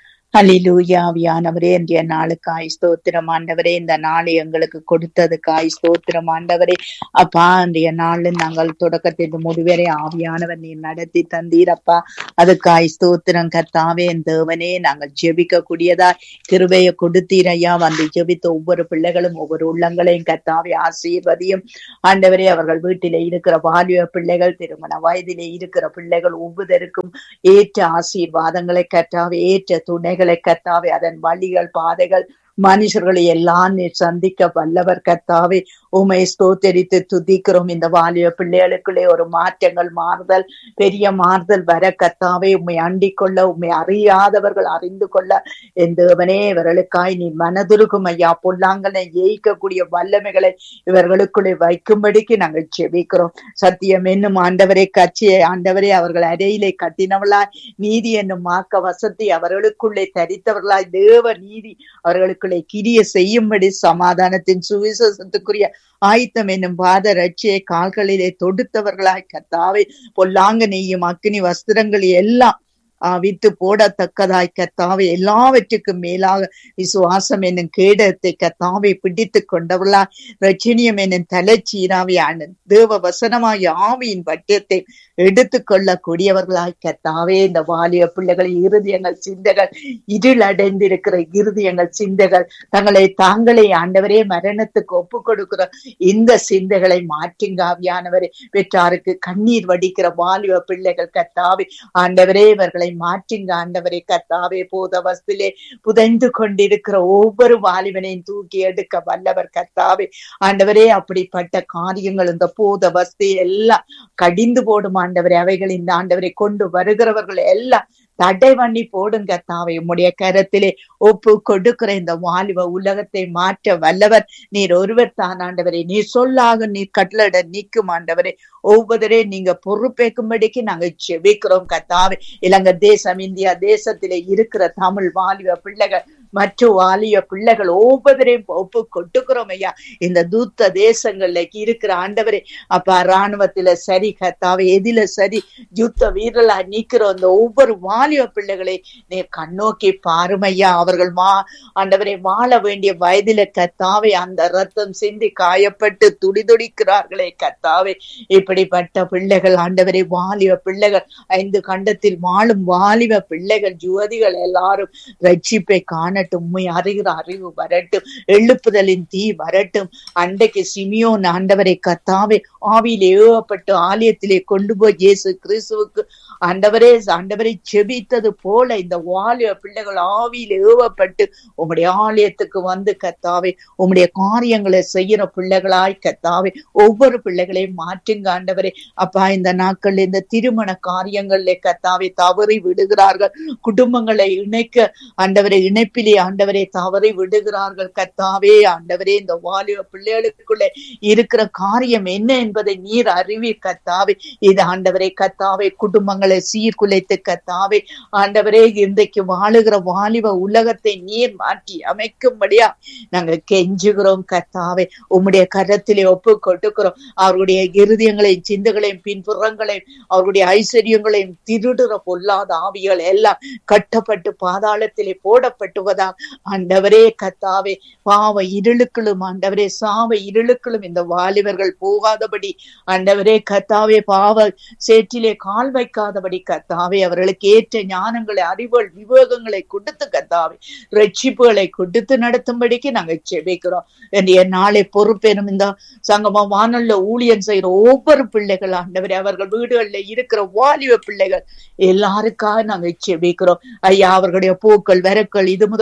ஹலிலூயாவியானவரே இன்றைய நாளுக்காய் ஸ்தோத்திரம் ஆண்டவரே இந்த நாளை எங்களுக்கு கொடுத்ததுக்காய் ஸ்தோத்திரம் ஆண்டவரே அப்பா இன்றைய நாளில் நாங்கள் தொடக்கத்திற்கு முடிவரை ஆவியானவர் நீர் நடத்தி தந்தீரப்பா அதுக்காய் ஸ்தோத்திரம் கர்த்தாவே என் தேவனே நாங்கள் ஜெபிக்க கூடியதா கிருபையை கொடுத்தீர் ஐயா வந்து ஜெபித்த ஒவ்வொரு பிள்ளைகளும் ஒவ்வொரு உள்ளங்களையும் கர்த்தாவே ஆசீர்வதியும் ஆண்டவரே அவர்கள் வீட்டிலே இருக்கிற வாலிப பிள்ளைகள் திருமண வயதிலே இருக்கிற பிள்ளைகள் ஒவ்வொருவருக்கும் ஏற்ற ஆசீர்வாதங்களை கர்த்தாவே ஏற்ற துணைகளை கர்த்தாவே அதன் வழிகள் பாதைகள் மனுஷர்களை எல்லாம் நீர் சந்திக்க வல்லவர் கர்த்தாவே உமை ஸ்தோத்தரித்து துதிக்கிறோம் இந்த வாலிய பிள்ளைகளுக்குள்ளே ஒரு மாற்றங்கள் மாறுதல் பெரிய மாறுதல் வர கர்த்தாவே உண்மை அண்டிக் கொள்ள உண்மை அறியாதவர்கள் அறிந்து கொள்ள என் தேவனே இவர்களுக்காய் நீ மனதுருகும் ஐயா பொல்லாங்கனை ஜெயிக்கக்கூடிய வல்லமைகளை இவர்களுக்குள்ளே வைக்கும்படிக்கு நாங்கள் செபிக்கிறோம் சத்தியம் என்னும் ஆண்டவரே கட்சியை ஆண்டவரே அவர்கள் அறையிலே கட்டினவளாய் நீதி என்னும் மாக்க வசத்தை அவர்களுக்குள்ளே தரித்தவர்களாய் தேவ நீதி அவர்களுக்குள்ளே கிரிய செய்யும்படி சமாதானத்தின் சுவிசேஷத்துக்குரிய ஆயத்தம் என்னும் பாத ரட்சியை கால்களிலே தொடுத்தவர்களாய் கத்தாவே பொல்லாங்க நெய்யும் அக்னி வஸ்திரங்கள் எல்லாம் வித்து போடத்தக்கதாய் கத்தாவை எல்லாவற்றுக்கும் மேலாக விசுவாசம் என்னும் கேடத்தை கத்தாவை பிடித்து கொண்டவர்களா ரட்சணியம் என்னும் தலைச்சீராவியான தேவ வசனமாய் ஆவியின் பட்டியத்தை எடுத்துக்கொள்ள கூடியவர்களாய் கத்தாவே இந்த வாலிய பிள்ளைகள் இருதயங்கள் சிந்தைகள் இருள் அடைந்திருக்கிற இருதயங்கள் சிந்தைகள் தங்களை தாங்களே ஆண்டவரே மரணத்துக்கு ஒப்பு கொடுக்கிற இந்த சிந்தைகளை மாற்றுங்க ஆவியானவரே பெற்றாருக்கு கண்ணீர் வடிக்கிற வாலிப பிள்ளைகள் கத்தாவே ஆண்டவரே இவர்களை மாற்றுங்க ஆண்டவரே கத்தாவே போத வஸ்திலே புதைந்து கொண்டிருக்கிற ஒவ்வொரு வாலிபனையும் தூக்கி எடுக்க வல்லவர் கத்தாவே ஆண்டவரே அப்படிப்பட்ட காரியங்கள் இந்த போத வஸ்தி எல்லாம் கடிந்து போடும் ஆண்டவரே அவைகள் இந்த ஆண்டவரை கொண்டு வருகிறவர்கள் எல்லாம் தடை பண்ணி போடுங்க தாவை உம்முடைய கரத்திலே ஒப்பு கொடுக்கிற இந்த வாலிப உலகத்தை மாற்ற வல்லவர் நீர் ஒருவர் தான் ஆண்டவரே நீர் சொல்லாக நீர் கட்டளட நீக்கும் ஆண்டவரே ஒவ்வொருவரே நீங்க பொறுப்பேற்கும்படிக்கு நாங்க செபிக்கிறோம் கத்தாவே இலங்கை தேசம் இந்தியா தேசத்திலே இருக்கிற தமிழ் வாலிப பிள்ளைகள் மற்ற வாலிய பிள்ளைகள் ஒவ்வொருவரையும் ஒப்பு கொட்டுக்கிறோம் ஐயா இந்த தூத்த தேசங்கள்ல இருக்கிற ஆண்டவரே அப்ப ராணுவத்துல சரி கத்தாவே எதில சரி யுத்த வீரலா நிக்கிற அந்த ஒவ்வொரு வாலிப பிள்ளைகளை நீ கண்ணோக்கி பாருமையா அவர்கள் மா ஆண்டவரை வாழ வேண்டிய வயதில கத்தாவே அந்த ரத்தம் சிந்தி காயப்பட்டு துடிதுடிக்கிறார்களே கத்தாவே இப்படிப்பட்ட பிள்ளைகள் ஆண்டவரை வாலிப பிள்ளைகள் ஐந்து கண்டத்தில் வாழும் வாலிப பிள்ளைகள் ஜுவதிகள் எல்லாரும் ரட்சிப்பை காணட்டும் உண்மை அறிகிற அறிவு வரட்டும் எழுப்புதலின் தீ வரட்டும் அன்றைக்கு சிமியோன் ஆண்டவரை கத்தாவே ஆவியில் ஏவப்பட்டு ஆலயத்திலே கொண்டு போய் இயேசு கிறிஸ்துவுக்கு ஆண்டவரே ஆண்டவரை செபித்தது போல இந்த வாலிய பிள்ளைகள் ஆவியில் ஏவப்பட்டு உம்முடைய ஆலயத்துக்கு வந்து கத்தாவே உம்முடைய காரியங்களை செய்யற பிள்ளைகளாய் கத்தாவே ஒவ்வொரு பிள்ளைகளையும் மாற்றுங்க ஆண்டவரே அப்பா இந்த நாட்கள் இந்த திருமண காரியங்கள்ல கத்தாவே தவறி விடுகிறார்கள் குடும்பங்களை இணைக்க ஆண்டவரை இணைப்பிலே ஆண்டவரை தவறி விடுகிறார்கள் கத்தாவே ஆண்டவரே இந்த வாலிப பிள்ளைகளுக்குள்ளே இருக்கிற காரியம் என்ன என்பதை நீர் அறிவி கத்தாவே இது ஆண்டவரை கத்தாவே குடும்பங்களை சீர்குலைத்து கத்தாவே ஆண்டவரே இன்றைக்கு வாழுகிற வாலிப உலகத்தை நீர் மாற்றி அமைக்கும்படியா நாங்க கெஞ்சுகிறோம் கத்தாவே உம்முடைய கரத்திலே ஒப்பு கொட்டுக்கிறோம் அவருடைய இருதயங்களையும் சிந்துகளையும் பின்புறங்களையும் அவருடைய ஐஸ்வர்யங்களையும் திருடுற பொல்லாத ஆவிகள் எல்லாம் கட்டப்பட்டு பாதாளத்திலே போடப்பட்டுவதா ஆண்டவரே கத்தாவே பாவ இருளுக்களும் ஆண்டவரே சாவ இருளுக்களும் இந்த வாலிபர்கள் போகாதபடி ஆண்டவரே கத்தாவே பாவ சேற்றிலே கால் வைக்காதபடி கத்தாவே அவர்களுக்கு ஏற்ற ஞானங்களை அறிவுகள் விவேகங்களை கொடுத்து கத்தாவே ரட்சிப்புகளை கொடுத்து நடத்தும்படிக்கு நாங்க செபிக்கிறோம் என்னுடைய நாளை பொறுப்பேனும் இந்த சங்கமம் வானல்ல ஊழியன் செய்யற ஒவ்வொரு பிள்ளைகள் ஆண்டவரே அவர்கள் வீடுகள்ல இருக்கிற வாலிப பிள்ளைகள் எல்லாருக்காக நாங்க செபிக்கிறோம் ஐயா அவர்களுடைய பூக்கள் விரக்கள் இது முத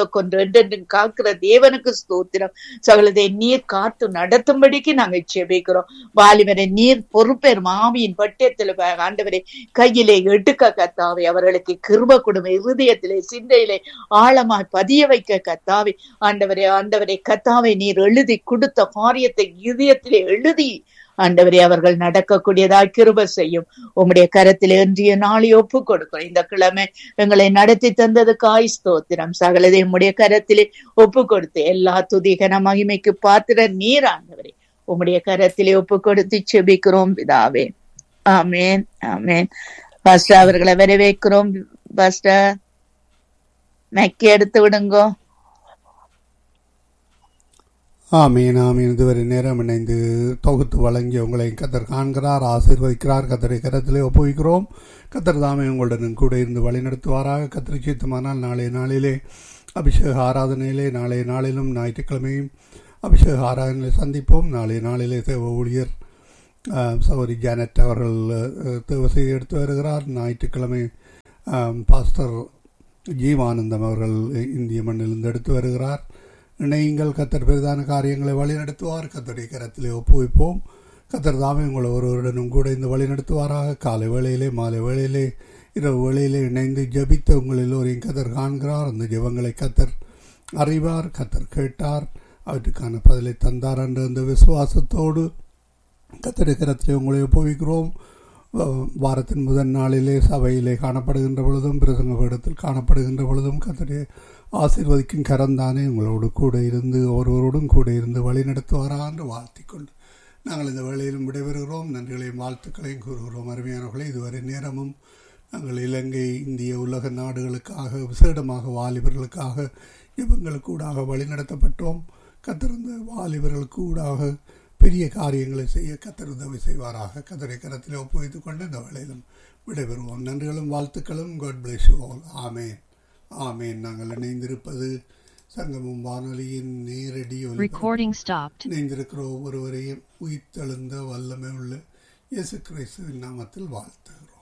முதற்கொண்டு என்றென்றும் காக்கிற தேவனுக்கு ஸ்தோத்திரம் சகலதை நீர் காத்து நடத்தும்படிக்கு நாங்க செபிக்கிறோம் வாலிபரை நீர் பொறுப்பேர் மாமியின் பட்டியத்தில் ஆண்டவரை கையிலே எடுக்க கத்தாவை அவர்களுக்கு கிருப கொடுமை இருதயத்திலே சிந்தையிலே ஆழமாய் பதிய வைக்க கத்தாவை ஆண்டவரே ஆண்டவரை கத்தாவை நீர் எழுதி கொடுத்த காரியத்தை இதயத்திலே எழுதி ஆண்டவரே அவர்கள் நடக்கக்கூடியதாய் கிருப செய்யும் உம்முடைய கரத்தில் இன்றைய நாளை ஒப்பு கொடுக்கிறோம் இந்த கிழமை எங்களை நடத்தி தந்தது காய் ஸ்தோத்திரம் சகலதை உம்முடைய கரத்திலே ஒப்பு கொடுத்து எல்லா துதிகன மகிமைக்கு பாத்திர நீர் ஆண்டவரே உம்முடைய கரத்திலே ஒப்பு கொடுத்து செபிக்கிறோம் பிதாவே ஆமேன் ஆமேன் பாஸ்டர் அவர்களை வரவேற்கிறோம் பாஸ்டர் மெக்கி எடுத்து விடுங்கோ ஆமீன் ஆமீன் இதுவரை நேரம் இணைந்து தொகுத்து வழங்கி உங்களை கத்தர் காண்கிறார் ஆசீர்வதிக்கிறார் கத்தரை கரத்திலே ஒப்புவிக்கிறோம் கத்தர் தாமே உங்களுடன் கூட இருந்து வழிநடத்துவாராக கத்தரை சித்தமானால் நாளைய நாளிலே அபிஷேக ஆராதனையிலே நாளைய நாளிலும் ஞாயிற்றுக்கிழமையும் அபிஷேக ஆராதனையை சந்திப்போம் நாளைய நாளிலே தேவ ஊழியர் சௌரி ஜானட் அவர்கள் தேவசையை எடுத்து வருகிறார் ஞாயிற்றுக்கிழமை பாஸ்டர் ஜீவானந்தம் அவர்கள் இந்திய மண்ணிலிருந்து எடுத்து வருகிறார் இணையுங்கள் கத்தர் பெரிதான காரியங்களை வழிநடத்துவார் கத்தருடைய கரத்திலே ஒப்புவிப்போம் கத்தர் தாமே உங்களை ஒருவருடனும் கூட இந்த வழி நடத்துவாராக காலை வேளையிலே மாலை வேளையிலே இரவு வேளையிலே இணைந்து ஜபித்த உங்கள் எல்லோரையும் கத்தர் காண்கிறார் அந்த ஜெபங்களை கத்தர் அறிவார் கத்தர் கேட்டார் அவற்றுக்கான பதிலை தந்தார் என்ற அந்த விசுவாசத்தோடு கத்தருடைய கரத்திலே உங்களை ஒப்புவிக்கிறோம் வாரத்தின் முதல் நாளிலே சபையிலே காணப்படுகின்ற பொழுதும் பிரசங்க பீடத்தில் காணப்படுகின்ற பொழுதும் கத்தருடைய ஆசீர்வதிக்கும் கரந்தானே உங்களோடு கூட இருந்து ஒருவரோடும் கூட இருந்து வழி நடத்துவாரா என்று வாழ்த்திக்கொண்டு நாங்கள் இந்த வேளையிலும் விடைபெறுகிறோம் நன்றிகளையும் வாழ்த்துக்களையும் கூறுகிறோம் அருமையானவர்களே இதுவரை நேரமும் நாங்கள் இலங்கை இந்திய உலக நாடுகளுக்காக விசேடமாக வாலிபர்களுக்காக இவங்களுக்கூடாக வழிநடத்தப்பட்டோம் கத்திருந்த வாலிபர்களுக்கு ஊடாக பெரிய காரியங்களை செய்ய கத்தர் உதவி செய்வாராக கத்தரை கரத்தில் ஒப்புவித்துக் கொண்டு இந்த வேளையிலும் விடைபெறுவோம் நன்றிகளும் வாழ்த்துக்களும் God bless you all amen amen நாங்கள் இணைந்திருப்பது சங்கமும் வானொலியின் நேரடி இணைந்திருக்கிற ஒவ்வொருவரையும் உயிர்த்தெழுந்த வல்லமை உள்ள இயேசு கிறிஸ்துவின் நாமத்தில் வாழ்த்துகிறோம்